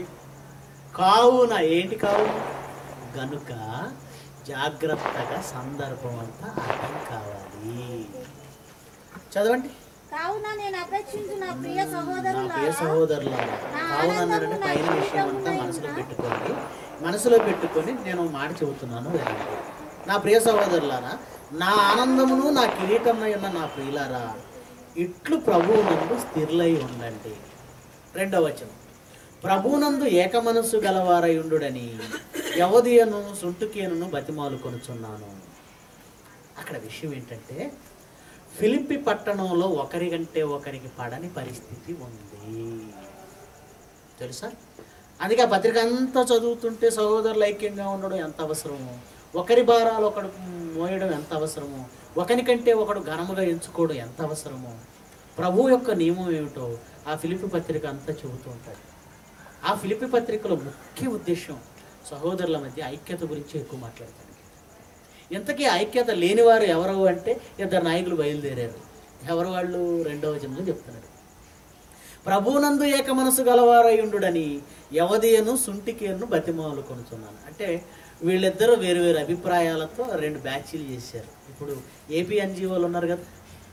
కావున ఏంటి కావున గనుక జాగ్రత్తగా సందర్భం అంతా అర్థం కావాలి చదవండి కావున నేను అపేక్షించు నా ప్రియ నా ప్రియ సహోదరులారా సహోదరుల కావున అన్నాడంటే పైన విషయం అంతా మనసులో పెట్టుకోండి మనసులో పెట్టుకొని నేను ఒక మాట చెబుతున్నాను వినండి. నా ప్రియ సహోదరులారా నా ఆనందమును నా కిరీటమై ఉన్న నా ప్రియులారా ఇట్లు ప్రభువునందు స్థిరులై ఉండండి రెండవ వచనం ప్రభువునందు ఏకమనస్సు గలవారై ఉండుడని యవదియను సుంటుకేనును బతిమాలు కొనుచున్నాను అక్కడ విషయం ఏంటంటే ఫిలిప్పి పట్టణంలో ఒకరి కంటే ఒకరికి పడని పరిస్థితి ఉంది తెలుసా అందుకే ఆ పత్రిక అంతా చదువుతుంటే సహోదరులు ఐక్యంగా ఉండడం ఎంత అవసరమో ఒకరి భారాలు ఒకడు మోయడం ఎంత అవసరమో ఒకనికంటే ఒకడు ఘనముగా ఎంచుకోవడం ఎంత అవసరమో ప్రభు యొక్క నియమం ఏమిటో ఆ ఫిలిపి పత్రిక అంతా చెబుతూ ఉంటాడు ఆ ఫిలిపి పత్రికలో ముఖ్య ఉద్దేశం సహోదరుల మధ్య ఐక్యత గురించి ఎక్కువ మాట్లాడతాడు ఇంతకీ ఐక్యత లేనివారు ఎవరు అంటే ఇద్దరు నాయకులు బయలుదేరారు ఎవరు వాళ్ళు రెండవ జన్మలో చెప్తున్నాడు ప్రభువునందు ఏక మనసు గలవారయుండుడని యవదియను సుంటికేను బతిమాలు కొనుచున్నాను అంటే వీళ్ళిద్దరూ వేరు వేరు అభిప్రాయాలతో రెండు బ్యాచ్లు చేశారు ఇప్పుడు ఏపీ ఎన్జిఓలు ఉన్నారు కదా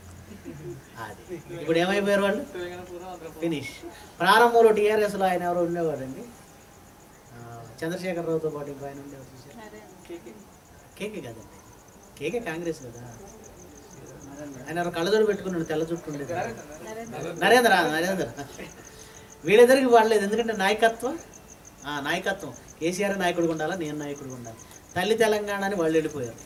అది ఇప్పుడు ఏమైపోయారు వాళ్ళు ఫినిష్ ప్రారంభంలో టీఆర్ఎస్లో ఆయన ఎవరు ఉండేవాడండి ఆ, చంద్రశేఖరరావుతో పాటు ఇంకో ఆయన ఉండేవారు చూశారు కేకే కదండి కేకే కాంగ్రెస్ కదా ఆయన ఎవరో కళ్ళజోడు పెట్టుకున్నాడు తెల్ల చుట్టూ ఉండేది నరేంద్ర నరేంద్ర వీళ్ళిద్దరికి పడలేదు ఎందుకంటే నాయకత్వం ఆ, నాయకత్వం కేసీఆర్ నాయకుడిగా ఉండాలా నేను నాయకుడిగా ఉండాలి తల్లి తెలంగాణ అని వాళ్ళు వెళ్ళిపోయారు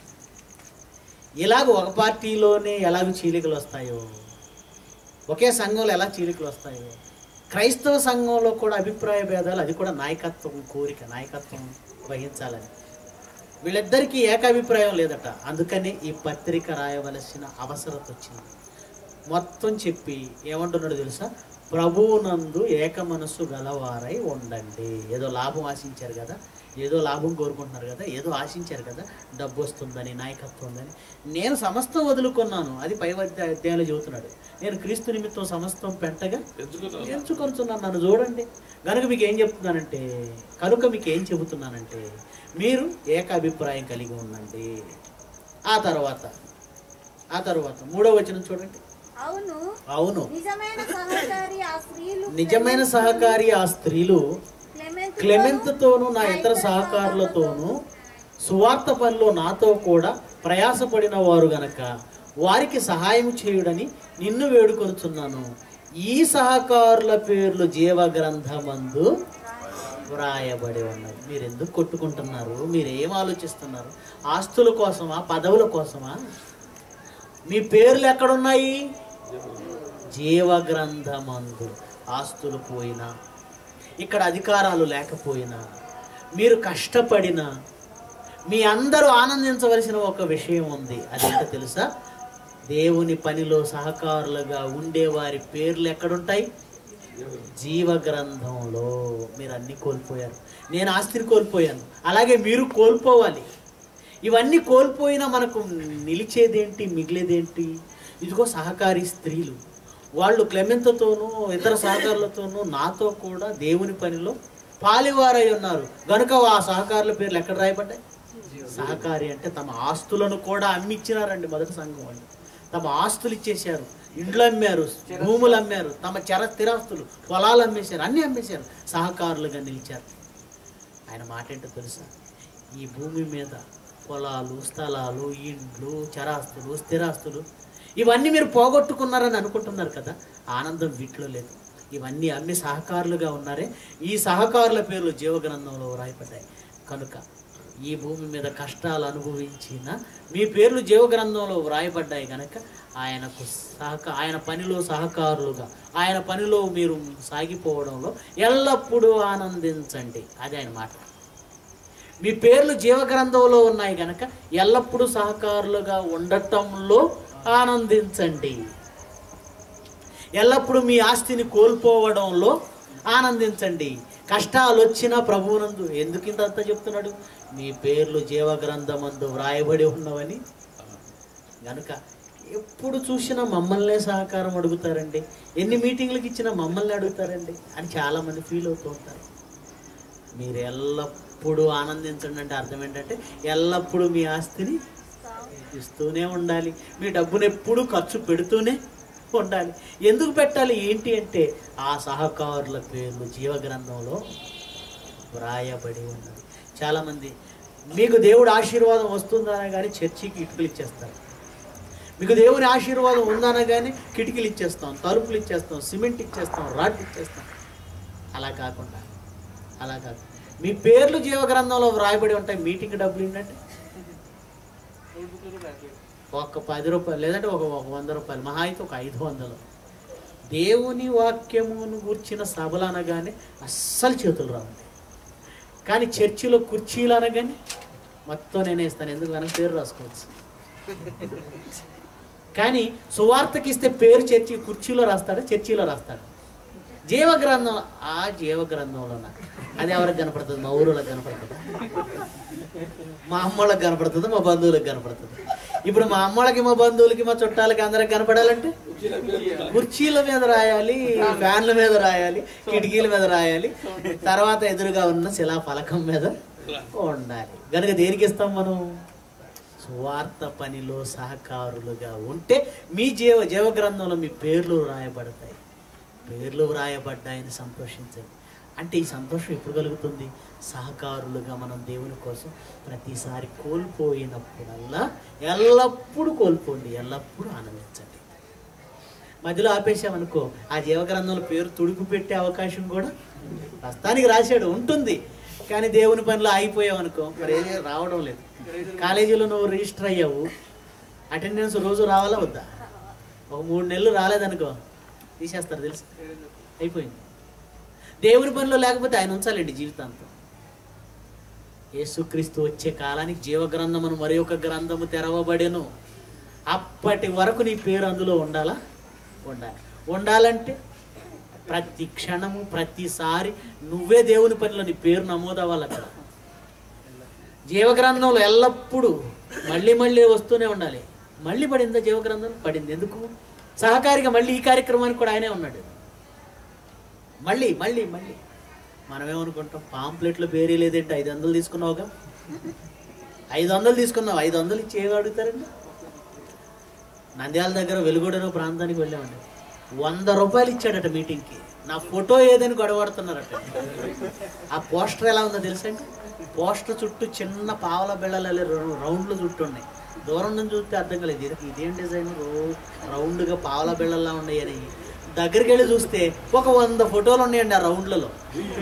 ఇలాగ ఒక పార్టీలోనే ఎలాగ చీలికలు వస్తాయో ఒకే సంఘంలో ఎలా చీలికలు వస్తాయో క్రైస్తవ సంఘంలో కూడా అభిప్రాయ భేదాలు అది కూడా నాయకత్వం కోరిక నాయకత్వం వహించాలని వీళ్ళిద్దరికీ ఏకాభిప్రాయం లేదట అందుకని ఈ పత్రిక రాయవలసిన అవసరత వచ్చింది మొత్తం చెప్పి ఏమంటున్నాడు తెలుసా ప్రభువునందు ఏక మనస్సు గలవారై ఉండండి ఏదో లాభం ఆశించారు కదా ఏదో లాభం కోరుకుంటున్నారు కదా ఏదో ఆశించారు కదా డబ్బు వస్తుందని నాయకత్వం ఉందని నేను సమస్తం వదులుకున్నాను అది పై అధ్యాయ- అధ్యాయంలో చెబుతున్నాడు నేను క్రీస్తు నిమిత్తం సమస్తం పెంటగా ఎంచుకొనుచున్నాను నన్ను చూడండి కనుక మీకు ఏం చెప్తున్నానంటే కనుక మీకు ఏం చెబుతున్నానంటే మీరు ఏకాభిప్రాయం కలిగి ఉండండి ఆ తర్వాత ఆ తర్వాత మూడో వచనం చూడండి అవును అవును నిజమైన సహకారి ఆ స్త్రీలు నిజమైన సహకారి ఆ స్త్రీలు క్లెమెంత్ క్లెమెంత్తోనూ నా ఇతర సహకారులతోనూ సువార్త పనిలో నాతో కూడా ప్రయాసపడిన వారు గనక వారికి సహాయం చేయుడని నిన్ను వేడుకొనుచున్నాను ఈ సహకారుల పేర్లు జీవ గ్రంథమందు వ్రాయబడి ఉన్నది మీరు ఎందుకు కొట్టుకుంటున్నారు మీరు ఏం ఆలోచిస్తున్నారు ఆస్తుల కోసమా పదవుల కోసమా మీ పేర్లు ఎక్కడున్నాయి జీవ గ్రంథమందు ఆస్తులు పోయినా ఇక్కడ అధికారాలు లేకపోయినా మీరు కష్టపడినా మీ అందరూ ఆనందించవలసిన ఒక విషయం ఉంది అదేంటో తెలుసా దేవుని పనిలో సహకారులుగా ఉండే వారి పేర్లు ఎక్కడుంటాయి జీవ గ్రంథంలో మీరు అన్ని కోల్పోయారు నేను ఆస్తిని కోల్పోయాను అలాగే మీరు కోల్పోవాలి ఇవన్నీ కోల్పోయినా మనకు నిలిచేదేంటి మిగిలేదేంటి ఇదిగో సహకారి స్త్రీలు వాళ్ళు క్లెమెంతతోనూ ఇతర సహకారులతోనూ నాతో కూడా దేవుని పనిలో పాలివారై ఉన్నారు గనుక ఆ సహకారుల పేర్లు ఎక్కడ రాయబడ్డాయి సహకారి అంటే తమ ఆస్తులను కూడా అమ్మిచ్చినారండి మొదటి సంఘం వాళ్ళు తమ ఆస్తులు ఇచ్చేశారు ఇండ్లు అమ్మారు భూములు అమ్మారు తమ చర స్థిరాస్తులు పొలాలు అమ్మేశారు అన్నీ అమ్మేశారు సహకారులుగా నిలిచారు ఆయన మాట ఏంటో తెలుసా ఈ భూమి మీద పొలాలు స్థలాలు ఇండ్లు చరాస్తులు స్థిరాస్తులు ఇవన్నీ మీరు పోగొట్టుకున్నారని అనుకుంటున్నారు కదా ఆనందం వీటిలో లేదు ఇవన్నీ అన్ని సహకారులుగా ఉన్నారే ఈ సహకారుల పేర్లు జీవగ్రంథంలో వ్రాయబడ్డాయి కనుక ఈ భూమి మీద కష్టాలు అనుభవించిన మీ పేర్లు జీవగ్రంథంలో వ్రాయబడ్డాయి కనుక ఆయనకు సహక ఆయన పనిలో సహకారులుగా ఆయన పనిలో మీరు సాగిపోవడంలో ఎల్లప్పుడూ ఆనందించండి అది ఆయన మాట మీ పేర్లు జీవగ్రంథంలో ఉన్నాయి గనక ఎల్లప్పుడూ సహకారులుగా ఉండటంలో ఆనందించండి ఎల్లప్పుడూ మీ ఆస్తిని కోల్పోవడంలో ఆనందించండి కష్టాలు వచ్చినా ప్రభువునందు ఎందుకు ఇంత చెప్తున్నాడు మీ పేర్లు జీవగ్రంథమందు వ్రాయబడి ఉన్నవని గనుక ఎప్పుడు చూసినా మమ్మల్నే సహకారం అడుగుతారండి ఎన్ని మీటింగ్లకు ఇచ్చినా మమ్మల్ని అడుగుతారండి అని చాలామంది ఫీల్ అవుతూ ఉంటారు మీరు ఎల్లప్పుడూ ఆనందించండి అంటే అర్థం ఏంటంటే ఎల్లప్పుడూ మీ ఆస్తిని ఇస్తూనే ఉండాలి మీ డబ్బును ఎప్పుడు ఖర్చు పెడుతూనే ఉండాలి ఎందుకు పెట్టాలి ఏంటి అంటే ఆ సహకారుల పేర్లు జీవగ్రంథంలో వ్రాయబడి ఉన్నది చాలామంది మీకు దేవుడు ఆశీర్వాదం వస్తుందన కానీ చర్చికి ఇటుకలు ఇచ్చేస్తారు మీకు దేవుని ఆశీర్వాదం ఉందన కానీ కిటికీలు ఇచ్చేస్తాం తలుపులు ఇచ్చేస్తాం సిమెంట్ ఇచ్చేస్తాం రాడ్ ఇచ్చేస్తాం అలా కాకుండా అలా కాదు మీ పేర్లు జీవగ్రంథంలో వ్రాయబడి ఉంటాయి మీటింగ్ డబ్బులు ఏంటంటే ఒక పది రూపాయలు లేదంటే ఒక ఒక వంద రూపాయలు మహా అయితే ఒక ఐదు వందలు దేవుని వాక్యమును కూర్చిన సభలు అనగానే అస్సలు చేతులు రావండి కానీ చర్చిలో కుర్చీలు అనగానే మొత్తం నేనే ఇస్తాను ఎందుకు వెనక పేరు రాసుకోవచ్చు కానీ సువార్తకి ఇస్తే పేరు చర్చి కుర్చీలో రాస్తాడు చర్చిలో రాస్తాడు జీవగ్రంథం ఆ జీవగ్రంథంలోన అది ఎవరికి కనపడుతుంది మా ఊరులకు కనపడుతుందా మా అమ్మోళ్ళకి కనపడుతుంది మా బంధువులకు కనపడుతుంది ఇప్పుడు మా అమ్మోళ్ళకి మా బంధువులకి మా చుట్టాలకి అందరికి కనపడాలంటే కుర్చీల మీద రాయాలి ఫ్యాన్ల మీద రాయాలి కిటికీల మీద రాయాలి తర్వాత ఎదురుగా ఉన్న శిలా ఫలకం మీద ఉండాలి కనుక దేనికి ఇస్తాం మనం సువార్త పనిలో సహకారులుగా ఉంటే మీ జీవ జీవగ్రంథంలో మీ పేర్లు రాయబడతాయి పేర్లు వ్రాయబడ్డాయని సంతోషించండి అంటే ఈ సంతోషం ఎప్పుడు కలుగుతుంది సహకారులుగా మనం దేవుని కోసం ప్రతిసారి కోల్పోయినప్పుడల్లా ఎల్లప్పుడూ కోల్పోండి ఎల్లప్పుడూ ఆనందించండి మధ్యలో ఆపేసామనుకో ఆ జీవగ్రంథంలో పేరు తుడుపు పెట్టే అవకాశం కూడా ప్రస్తుతానికి రాశాడు ఉంటుంది కానీ దేవుని పనిలో ఆగిపోయావు అనుకో మరి ఏది రావడం లేదు కాలేజీలో నువ్వు రిజిస్టర్ అయ్యావు అటెండెన్స్ రోజు రావాలా వద్దా ఒక మూడు నెలలు రాలేదనుకో తీసేస్తారు తెలుసు అయిపోయింది దేవుని పనిలో లేకపోతే ఆయన ఉంచాలండి జీవితాంతం యేసుక్రీస్తు వచ్చే కాలానికి జీవగ్రంథమును మరి ఒక గ్రంథము తెరవబడెను అప్పటి వరకు నీ పేరు అందులో ఉండాలా ఉండాలి ఉండాలంటే ప్రతి క్షణము ప్రతిసారి నువ్వే దేవుని పనిలో నీ పేరు నమోదవ్వాలి అక్కడ జీవగ్రంథంలో ఎల్లప్పుడూ మళ్ళీ మళ్ళీ వస్తూనే ఉండాలి మళ్ళీ పడిందా జీవగ్రంథం పడింది ఎందుకు సహకారిగా మళ్ళీ ఈ కార్యక్రమానికి కూడా ఆయనే ఉన్నాడు మళ్ళీ మళ్ళీ మళ్ళీ మనమేమనుకుంటాం పాంప్లెట్లో పేరే లేదేంటి ఐదు వందలు తీసుకున్నావుగా ఐదు వందలు తీసుకున్నావు ఐదు వందలు ఇచ్చి ఏమి అడుగుతారండి నంద్యాల దగ్గర వెలుగొడన ప్రాంతానికి వెళ్ళామండి వంద రూపాయలు ఇచ్చాడట మీటింగ్కి నా ఫోటో ఏదని గొడవడుతున్నారట ఆ పోస్టర్ ఎలా ఉందో తెలుసండి పోస్టర్ చుట్టూ చిన్న పావల బిళ్ళలు రౌండ్లు చుట్టూ ఉన్నాయి దూరం నుంచి చూస్తే అర్థం కాలేదు ఇది ఇదేం డిజైన్ రౌండ్గా పావల బిళ్ళలా ఉన్నాయి అని దగ్గరికి వెళ్ళి చూస్తే ఒక వంద ఫోటోలు ఉన్నాయండి ఆ రౌండ్లలో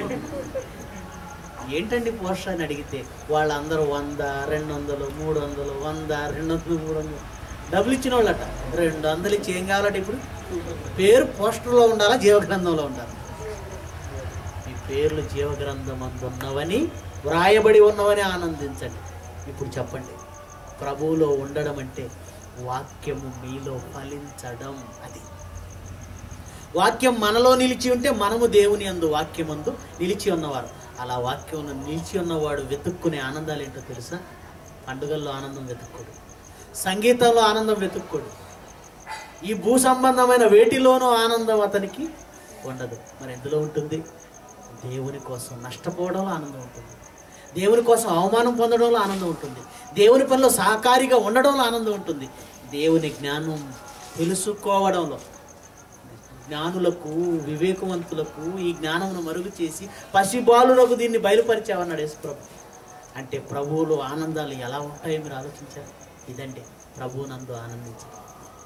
ఏంటండి పోస్టర్ అని అడిగితే వాళ్ళందరూ వంద రెండు వందలు మూడు వందలు వంద రెండు వందలు మూడు వందలు డబ్బులు ఇచ్చిన వాళ్ళట రెండు వందలు ఇచ్చి ఏం కావాలట ఇప్పుడు పేరు పోస్టర్లో ఉండాలా జీవగ్రంథంలో ఉండాలి మీ పేర్లు జీవగ్రంథం ఉన్నవని వ్రాయబడి ఉన్నవని ఆనందించండి ఇప్పుడు చెప్పండి ప్రభువులో ఉండడం అంటే వాక్యము మీలో ఫలించడం అది వాక్యం మనలో నిలిచి ఉంటే మనము దేవుని అందు వాక్యమందు నిలిచి ఉన్నవారు అలా వాక్యం నిలిచి ఉన్నవాడు వెతుక్కునే ఆనందాలు ఏంటో తెలుసా పండుగల్లో ఆనందం వెతుక్కోడు సంగీతంలో ఆనందం వెతుక్కోడు ఈ భూ సంబంధమైన వేటిలోనూ ఆనందం అతనికి ఉండదు మరి ఎందులో ఉంటుంది దేవుని కోసం నష్టపోవడంలో ఆనందం ఉంటుంది దేవుని కోసం అవమానం పొందడంలో ఆనందం ఉంటుంది దేవుని పనిలో సహకారిగా ఉండడంలో ఆనందం ఉంటుంది దేవుని జ్ఞానం తెలుసుకోవడంలో జ్ఞానులకు వివేకవంతులకు ఈ జ్ఞానమును మరుగు చేసి పసిబాలులకు దీన్ని బయలుపరిచావన్నాడు యేసుప్రభు అంటే ప్రభువులు ఆనందాలు ఎలా ఉంటాయో మీరు ఆలోచించారు ఇదండి ప్రభువు నందు ఆనందించడం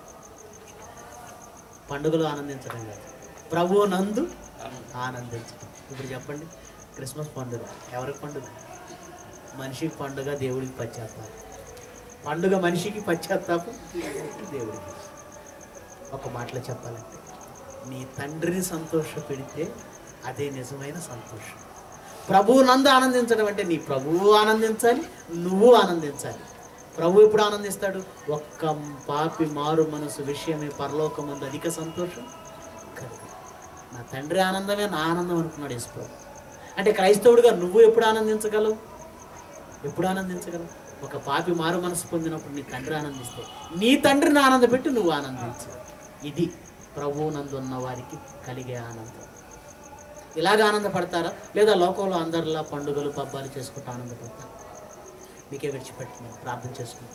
పండుగలు ఆనందించడం కాదు ప్రభువు నందు ఆనందించడం ఇప్పుడు చెప్పండి క్రిస్మస్ పండుగ ఎవరికి పండుగ మనిషికి పండుగ దేవుడికి పశ్చాత్తాపం పండుగ మనిషికి పశ్చాత్తాపం దేవుడికి ఒక మాటలో చెప్పాలంటే నీ తండ్రిని సంతోష పెడితే అదే నిజమైన సంతోషం ప్రభువు నందు ఆనందించడం అంటే నీ ప్రభువు ఆనందించాలి నువ్వు ఆనందించాలి ప్రభు ఎప్పుడు ఆనందిస్తాడు ఒక్క పాపి మారు మనసు విషయమే పరలోకమందు అధిక సంతోషం కలుగు నా తండ్రి ఆనందమే నా ఆనందం అనుకున్నాడు యేసు ప్రభు అంటే క్రైస్తవుడిగా నువ్వు ఎప్పుడు ఆనందించగలవు ఎప్పుడు ఆనందించగలవు ఒక పాపి మారు మనసు పొందినప్పుడు నీ తండ్రి ఆనందిస్తే నీ తండ్రిని ఆనందపెట్టి నువ్వు ఆనందించు ఇది ప్రభువు నందు ఉన్న వారికి కలిగే ఆనందం ఇలాగ ఆనందపడతారా లేదా లోకంలో అందరిలా పండుగలు పబ్బాలు చేసుకుంటూ ఆనందపడతారా మీకే విడిచిపెట్టుకున్నాను ప్రార్థన చేసుకున్నాను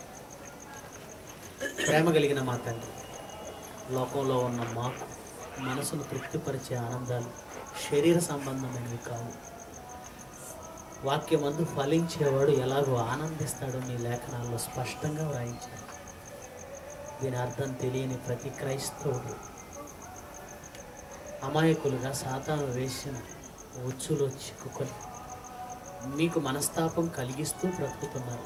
ప్రేమ కలిగిన మా తండ్రి లోకంలో ఉన్న మాకు మనసును తృప్తిపరిచే ఆనందాలు శరీర సంబంధమైనవి కావు వాక్యమందు ఫలించేవాడు ఎలాగో ఆనందిస్తాడో మీ లేఖనాల్లో స్పష్టంగా వ్రాయించారు దీని అర్థం తెలియని ప్రతి క్రైస్తవుడు అమాయకులుగా సాతాను వేసిన ఉచ్చులో చిక్కుకొని మీకు మనస్తాపం కలిగిస్తూ బ్రతుకుతున్నారు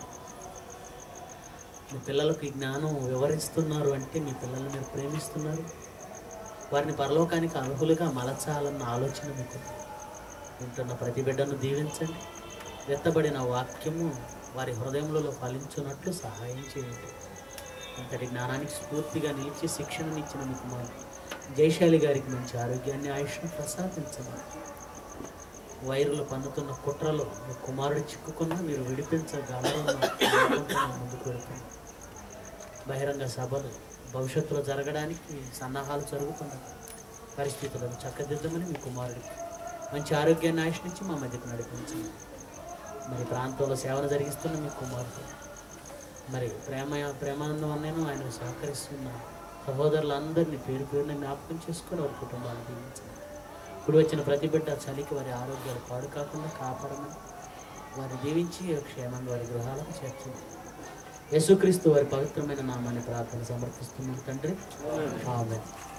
మీ పిల్లలకు ఈ జ్ఞానం వివరిస్తున్నారు అంటే మీ పిల్లల్ని మీరు ప్రేమిస్తున్నారు వారిని పరలోకానికి అర్హులుగా మలచాలన్న ఆలోచన మీకు ఉంది. వింటున్న ప్రతి బిడ్డను దీవించండి ఎత్తబడిన వాక్యము వారి హృదయములలో ఫలించున్నట్లు సహాయం చేయండి అంతటి జ్ఞానానికి స్ఫూర్తిగా నిలిచి శిక్షణనిచ్చిన మీకు మా జయశాలి గారికి మంచి ఆరోగ్యాన్ని ఆయుష్ను ప్రసాదించండి వైరులు పన్నుతున్న కుట్రలో మీ కుమారుడు చిక్కుకున్నా మీరు విడిపించగలరన్న నమ్మకంతో ముందుకు వెళ్తున్నాం బహిరంగ సభలు భవిష్యత్తులో జరగడానికి సన్నాహాలు జరుగుతున్నాయి పరిస్థితులను చక్కదిద్దమని మీ కుమారుడికి మంచి ఆరోగ్యాన్ని ఆయుష్నించి మా మధ్యకు నడిపించండి మరి ప్రాంతంలో సేవలు జరిగిస్తున్న మీ కుమారుడు మరి ప్రేమ ప్రేమానందం అన్నను ఆయన సహకరిస్తున్న సహోదరులందరినీ పేరు పేరున జ్ఞాపకం చేసుకొని వారి కుటుంబాలు దీవించండి ఇప్పుడు వచ్చిన ప్రతి బిడ్డ చలికి వారి ఆరోగ్యాలు పాడు కాకుండా కాపాడమని వారిని దీవించి క్షేమంగా వారి గృహాలకు చేర్చండి యేసుక్రీస్తు వారి పవిత్రమైన నామాన్ని ప్రార్థన సమర్పిస్తున్నాం తండ్రి ఆమె